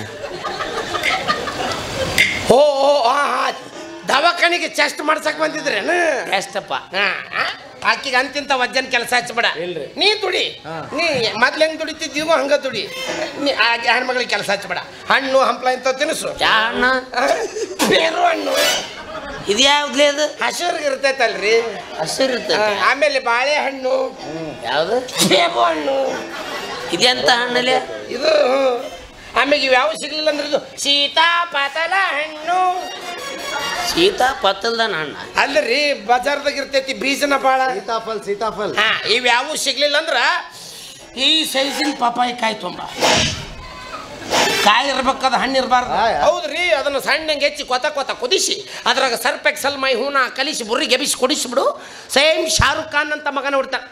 ಓ ಓ ಹಾ ಹಾ ದವಾಖಾನಿಗೆ ಚೆಸ್ಟ್ ಮಾಡ್ಸಕ್ ಬಂದಿದ್ರೇನು ಎಷ್ಟಪ್ಪ ಹಾ, ಆ? ಆಕಿಗೆ ಅಂತಿಂತ ವಜ್ಜನ್ ಕೆಲಸ ಹಚ್ಚಬೇಡ ಇಲ್ರಿ. ನೀ ದುಡಿ ಹಾ. ನೀ ಮೊದ್ಲು ಹೆಂಗ್ ದುಡಿತಿದ್ದೀವೋ ಹಂಗ ದುಡಿ ನೀ ಆ ಹೆಣ್ಮಗಳಿಗೆ ಕೆಲಸ ಹಚ್ಚಬೇಡ ಹಣ್ಣು ಹಂಪ್ಲ ಇಂಥ ತಿನಿಸು ಚಾ ಹಣ್ಣ ಆ, ಬೇರು ಹಣ್ಣು ಇದು ಯಾವ್ದ್ಲೇ ಅದು ಹಸಿರು ಇರ್ತೈತಲ್ರಿ ಹಸಿರು ಆ, ಇರ್ತೈತೆ ಆಮೇಲೆ ಬಾಳೆಹಣ್ಣು ಯಾವ್ದು ಸೇಬು ಹಣ್ಣು ಇದೆಂತ ಹಣ್ಣಲ್ಲಿ ಇದು ಆಮೇಲೆ ಇವು ಯಾವ ಸಿಗ್ಲಿಲ್ಲ ಅಂದ್ರೆ ಇದು ಸೀತಾಫಲ ಹಣ್ಣು ಸೀತಾ ಪತ್ತಲ್ದನ ಹಣ್ಣ ಅಲ್ಲರಿ ಬಜಾರ್ದಾಗ ಇರ್ತೈತಿ ಬೀಜನ ಬಾಳ ಸೀತಾಫಲ್ ಸೀತಾಫಲ್ ಹಾ ಇವು ಯಾವ ಸಿಗ್ಲಿಲ್ಲ ಅಂದ್ರ ಈ ಸೈಜಿನ ಪಪಾಯಿ ಕಾಯಿ ತುಂಬ ಕಾಯಿ ಇರ್ಬೇಕಾದ ಹಣ್ಣು ಇರಬಾರ್ದು ಆ, ಯಾ. ಹೌದ್ರಿ ಅದನ್ನ ಸಣ್ಣಂಗೆ ಹೆಚ್ಚಿ ಕೊತ ಕೊತ ಕುದಿಸಿ ಅದ್ರಾಗ ಸರ್ಪ್ ಎಕ್ಸಲ್ ಮೈ ಹೂನ ಕಲಿಸಿ ಬುರ್ರಿ ಗೆಬಿಸಿ ಕುಡಿಸ್ಬಿಡು ಸೇಮ್ ಶಾರುಖ್ ಖಾನ್ ಅಂತ ಮಗನ ಹುಡ್ತಾನೆ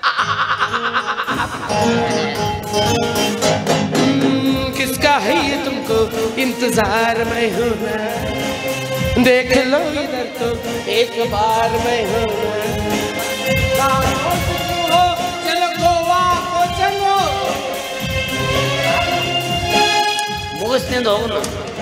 किसका है ये तुमको इंतजार में हूँ देख लो इधर तो एक बार मैं हूँ चलो गोवा को चलो ಮುಗಿಸ್ನಿಂದ ಹೋಗುನು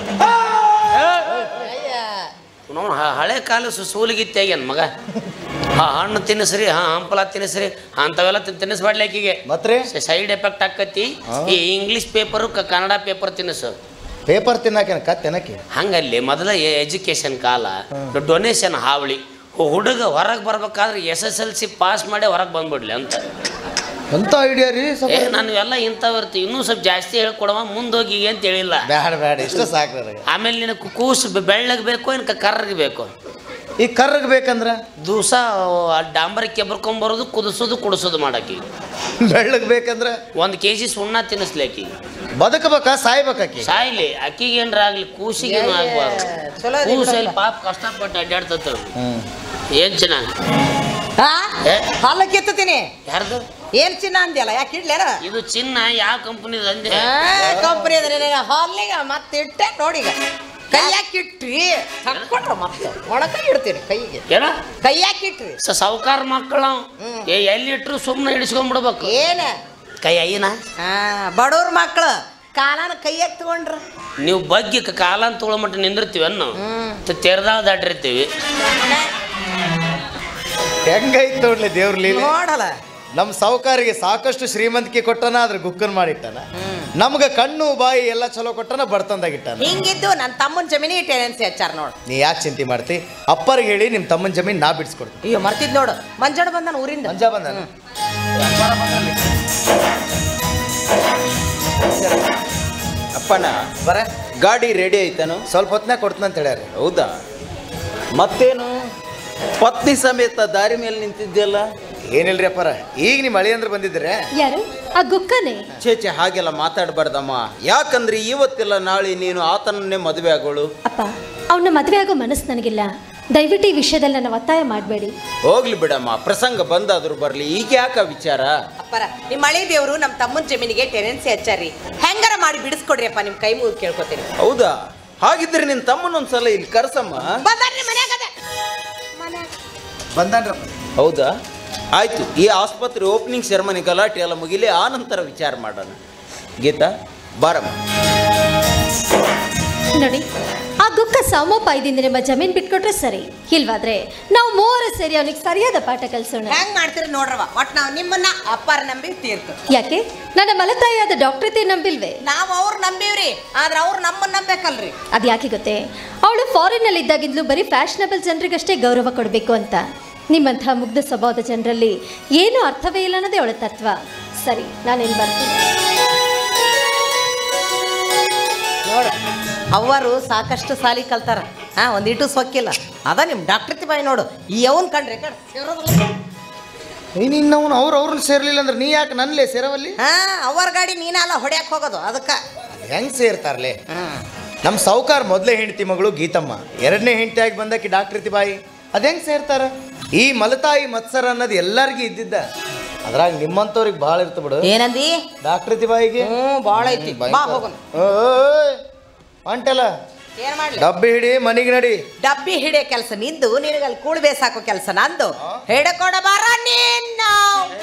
ನಾವು ಹಳೆ ಕಾಲ ಸೂಲಿಗಿತ್ತಾಗ್ಯಾನ ಮಗ ಹಾ ಹಣ್ಣು ತಿನ್ನಿಸ್ರಿ ಹಾ ಹಂಪಲ ತಿನ್ನಿಸ್ರಿ ಅಂಥವೆಲ್ಲ ತಿನ್- ತಿನ್ನಿಸ್ಬಾಡ್ಲಿ ಆಕಿಗೆ ಮತ್ರಿ ಸೈಡ್ ಎಫೆಕ್ಟ್ ಆಕತಿ ಈ ಇಂಗ್ಲೀಷ್ ಪೇಪರು ಕನ್ನಡ ಪೇಪರ್ ತಿನ್ನಿಸು ಪೇಪರ್ ತಿನ್ನಾಕೇನ ಕತ್ ತಿನ್ನಕ್ಕೆ ಹಂಗಲ್ಲಿ ಮೊದಲ ಎಜುಕೇಶನ್ ಕಾಲ ಡೊನೇಷನ್ ಹಾವಳಿ ಹುಡುಗ ಹೊರಗೆ ಬರ್ಬೇಕಾದ್ರೆ S S L C pass ಮಾಡಿ ಹೊರಗೆ ಬಂದ್ಬಿಡ್ಲಿ ಅಂತ ಎಂತ ಐಡಿಯಾ ರೀ ಏ ನಾನು ಎಲ್ಲ ಇಂಥವ್ ಇರ್ತೀವಿ ಇನ್ನೂ ಸ್ವಲ್ಪ ಜಾಸ್ತಿ ಹೇಳ್ಕೊಡವ ಮುಂದೋಗಿ ಅಂತ ಹೇಳಿಲ್ಲ ಬ್ಯಾಡ ಬ್ಯಾಡ ಇಷ್ಟ ಸಾಕು ನನಗೆ ಆಮೇಲೆ ನಿನಗೆ ಕೂಸು ಬೆಳ್ಳಗೆ ಬೇಕು ಇನ್ಕ ಕರ್ರಗೆ ಬೇಕು ಈ ಕರ್ರಗ್ ಬೇಕಂದ್ರ ದಿವಸ ಡಾಂಬರ್ ಕೆಬ್ರಕೊಂಬರೋದು ಕುದಿಸೋದು ಕುಡಿಸೋದು ಮಾಡಾಕಿ ಬೆಳ್ಳಗ್ ಬೇಕಂದ್ರ ಒಂದು ಕೆ ಜಿ ಸುಣ್ಣ ತಿನ್ನಿಸ್ಲೇಕಿ ಬದುಕಬೇಕಾ ಸಾಯ್ಬೇಕಾಕಿ ಸಾಯ್ಲಿ ಅಕ್ಕಿಗೆ ಏನ್ರ ಆಗ್ಲಿ ಕೂಸಿಗೇನು ಆಗ್ಬಾರ್ದು ಚಲೋ ಇದೆ ಕೂಸಲ್ಲಿ ಪಾಪ ಕಷ್ಟಪಟ್ಟು ಅಡ್ಡಾಡ್ತತ್ತ ಹ್ಮ್ ಏನ್ ಚಿನ್ನ ಹಾ ಏ? ಹಾಲ ಕಿತ್ತತೀನಿ ಯಾರ್ದು ಏನ್ ಚಿನ್ನ ಅಂದ್ಯಲ್ಲ ಯಾಕೆ ಇಡ್ಲೇನ ಇದು ಚಿನ್ನ ಯಾವ ಕಂಪನಿದ ಅಂದೆ ಕಂಪ್ನಿ ಅದ್ರೆ ಹಾಲಿಗೆ ಮತ್ತೆ ಇಟ್ಟೆ ನೋಡಿ ಈಗ ಕೈಯಾಕ್ ಇಟ್ರಿ ತಕ್ಕೊಂಡ್ರ ಮತ್ತೆ ಒಣಕೈ ಇಡ್ತೀರಿ ಕೈಗೆ ಏನ ಕೈಯಾಕ್ ಇಟ್ರಿ ಸ ಸಾವುಕಾರ ಮಕ್ಕಳು ಏ ಎಲ್ಲಿ ಇಟ್ರು ಸುಮ್ಮನೆ ಹಿಡಿಸ್ಕೊಂಡ್ಬಿಡ್ಬೇಕು ಏನ ಕೈ ಅಯ್ಯನ ಹಾ ಬಡವ್ರ ಮಕ್ಳು ಕಾಲನ ಕೈಯಾಕ್ ತಗೊಂಡ್ರ ನೀವು ಬಗ್ಗೆ ಕಾಲ ಅಂತ ತೊಗೊಳೋ ಮಟ್ಟ ನಿಂದಿರ್ತೀವಿ ಅನ್ನು ತೆರೆದಾಳ ದಾಟಿರ್ತೀವಿ ಹೆಂಗೈತ್ ನೋಡ್ಲಿ ದೇವ್ರ ಲೀಲೆ ನೋಡಲ್ಲ ನಮ್ಮ ಸಾವುಕಾರಿಗೆ ಸಾಕಷ್ಟು ಶ್ರೀಮಂತಿಕೆ ಕೊಟ್ಟನ ಅದ್ರ ಗುಕ್ಕನ್ ಮಾಡಿಟ್ಟಾನ ನಮ್ಗ ಕಣ್ಣು ಬಾಯಿ ಎಲ್ಲ ಚಲೋ ಕೊಟ್ಟನ ಬರ್ತಂದಾಗಿಟ್ಟಾನ ಹಿಂಗಿದ್ದು ನನ್ನ ತಮ್ಮನ ಜಮೀನಿಗೆ ಟೆನೆನ್ಸಿ ಹಚ್ಚಾರ ನೋಡು ನೀ ಯಾಕೆ ಚಿಂತೆ ಮಾಡ್ತಿ ಅಪ್ಪರಿಗೆ ಹೇಳಿ ನಿಮ್ಮ ತಮ್ಮನ ಜಮೀನ್ ನಾ ಬಿಡಿಸ್ಕೊಡ್ತೀನಿ ಅಯ್ಯೋ ಮರ್ತಿದ್ ನೋಡು ಮಂಜಾಡ ಬಂದಾನ ಊರಿಂದ ಮಂಜ ಬಂದ ಅಪ್ಪಣ್ಣ ಬರ ಗಾಡಿ ರೆಡಿ ಆಯ್ತಾನು ಸ್ವಲ್ಪ ಹೊತ್ನಾಗ ಕೊಡ್ತೀನಿ ಅಂತ ಹೇಳ್ಯಾರ ಹೌದಾ ಮತ್ತೇನು ಪತ್ನಿ ಸಮೇತ ದಾರಿ ಮೇಲೆ ನಿಂತಿದ್ಯಲ್ಲ ಏನಿಲ್ರಿ ಅಪ್ಪರ ಈಗ ನಿಮ್ಮ ಮಳೆ ಅಂದ್ರೆ ಬಂದಿದ್ರೆ ಯಾರು ಆ ಗುಕ್ಕನೆ ಚೇಚೆ ಹಾಗೆಲ್ಲ ಮಾತಾಡಬಾರ್ದಮ್ಮ ಯಾಕಂದ್ರೆ ಇವತ್ತೆಲ್ಲ ನಾಳೆ ನೀನು ಆತನನ್ನೇ ಮದುವೆ ಆಗೋಳು ಅಪ್ಪ ಅವನ ಮದುವೆ ಆಗೋ ಮನಸ್ಸು ನನಗಿಲ್ಲ ದಯವಿಟ್ಟು ಈ ವಿಷಯದಲ್ಲಿ ನನ್ನ ಒತ್ತಾಯ ಮಾಡಬೇಡಿ ಹೋಗ್ಲಿ ಬಿಡಮ್ಮ ಪ್ರಸಂಗ ಬಂದಾದ್ರೂ ಬರ್ಲಿ ಈಗ ಯಾಕ ವಿಚಾರ ಅಪ್ಪರ ನಿಮ್ಮ ಮಳೆ ದೇವರು ನಮ್ಮ ತಮ್ಮನ ಜಮೀನಿಗೆ ಟೆನೆನ್ಸಿ ಹಚ್ಚಾರಿ ಹೆಂಗಾರ ಮಾಡಿ ಬಿಡಿಸ್ಕೊಡ್ರಿ ಅಪ್ಪ ನಿಮ್ಮ ಕೈ ಮುಗಿದು ಕೇಳ್ಕೊತೀನಿ ಹೌದಾ ಹಾಗಿದ್ರೆ ನಿನ್ ತಮ್ಮನೊಂದ್ಸಲ ಇಲ್ಲಿ ಕರ್ಸಮ್ಮ ಬಂದಾರ್ರಿ ಮನ್ಯಾಗ ಅದ ಮನ್ಯಾಗ ಬಂದಾನ್ರಪ್ಪ ಹೌದಾ ಆಯ್ತು ಈ ಆಸ್ಪತ್ರೆ ಓಪನಿಂಗ್ ಸೆರೆಮನಿ ಗಲಾಟೆ ಎಲ್ಲ ಮುಗಿಲಿ ಆ ನಂತರ ವಿಚಾರ ಮಾಡೋಣ ಗೀತಾ ಬಾರಮ್ಮ ನೋಡಿ ಆ ಗುಕ್ಕ ಸಾಮೋಪಾಯದಿಂದ ನಿಮ್ಮ ಜಮೀನ್ ಬಿಟ್ಕೊಟ್ರೆ ಸರಿ ಇಲ್ವಾದ್ರೆ ನಾವು ಮೂವರು ಸೇರಿ ಅವನಿಗೆ ಸರಿಯಾದ ಪಾಠ ಕಲಿಸೋಣ ಹೆಂಗ್ ಮಾಡ್ತೀರಿ ನೋಡ್ರವ ಒಟ್ ನಾವು ನಿಮ್ಮನ್ನ ಅಪ್ಪಾರ ನಂಬಿ ತೀರ್ತು ಯಾಕೆ ನನ್ನ ಮಲತಾಯಿಯಾದ ಡಾಕ್ಟರ್ ನಂಬಿಲ್ವೇ ನಾವು ಅವ್ರು ನಂಬೀವ್ರಿ ಆದ್ರೆ ಅವ್ರು ನಮ್ಮನ್ನ ನಂಬೇಕಲ್ರಿ ಅದು ಯಾಕೆ ಗೊತ್ತೇ ಅವಳು ಫಾರಿನ್ನಲ್ಲಿ ಇದ್ದಾಗಿಂದಲೂ ಬರೀ ಫ್ಯಾಷನಬಲ್ ಜನರಿಗಷ್ಟೇ ಗೌರವ ಕೊಡಬೇಕು ಅಂತ ನಿಮ್ಮಂತಹ ಮುಗ್ಧ ಸ್ವಭಾವದ ಜನರಲ್ಲಿ ಏನೂ ಅರ್ಥವೇ ಇಲ್ಲ ಅನ್ನೋದೇ ಅವಳ ತತ್ವ ಸರಿ ನಾನೇನು ಬರ್ತೀನಿ ನೋಡು ಅವರು ಸಾಕಷ್ಟು ಸಾಲಿ ಕಲ್ತಾರ ಹಾ ಒಂದಿಟ್ಟು ಸೊಕ್ಕಿಲ್ಲ ಅದ ನಿಮ್ ಡಾಕ್ಟರ್ ಬಾಯಿ ನೋಡು ಈ ಅವನ್ ಕಂಡ್ರೆ ಕಡ್ ನೀನು ಅವ್ನು ಅವ್ರು ಅವ್ರನ್ನ ಸೇರ್ಲಿಲ್ಲ ಅಂದ್ರೆ ನೀ ಯಾಕೆ ನನ್ಲೇ ಸೇರವಲ್ಲಿ ಹಾ ಅವರ ಗಾಡಿ ನೀನಲ್ಲ ಹೊಡ್ಯಾಕ್ ಹೋಗೋದು ಅದಕ್ಕ ಹೆಂಗ್ ಸೇರ್ತಾರ್ಲೆ ನಮ್ಮ ಸಾವುಕಾರ ಮೊದಲೇ ಹೆಂಡತಿ ಮಗಳು ಗೀತಮ್ಮ ಎರಡನೇ ಹೆಂಡತಿಯಾಗಿ ಬಂದಕ್ಕೆ ಡಾಕ್ಟರ್ ಬಾಯಿ ಅದ್ ಹೆಂಗ್ ಸೇರ್ತಾರ ಈ ಮಲತಾಯಿ ಮತ್ಸರ ಅನ್ನೋದು ಎಲ್ಲರಿಗೂ ಇದ್ದಿದ್ದ ಅದ್ರಾಗ ನಿಮ್ಮಂತವ್ರಿಗೆ ಭಾಳ ಇರ್ತ ಬಿಡು ಏನಂದಿ ಡಾಕ್ಟರ್ ಬಾಯಿಗೆ ಹ್ಞೂ ಭಾಳ ಐತಿ ಬಾ ಹೋಗೋಣ ಹೊಂಟಲ್ಲ ಏನ್ ಮಾಡ್ಲಿ ಡಬ್ಬಿ ಹಿಡಿ ಮನಿಗೆ ನಡಿ ಡಬ್ಬಿ ಹಿಡಿಯೋ ಕೆಲಸ ನಿಂದು ನಿನಗಲ್ಲಿ ಕೂಳು ಬೇಸಾಕೋ ಕೆಲಸ ನಂದು ಹಿಡ್ಕೊಡ ಬಾರ ನೀನು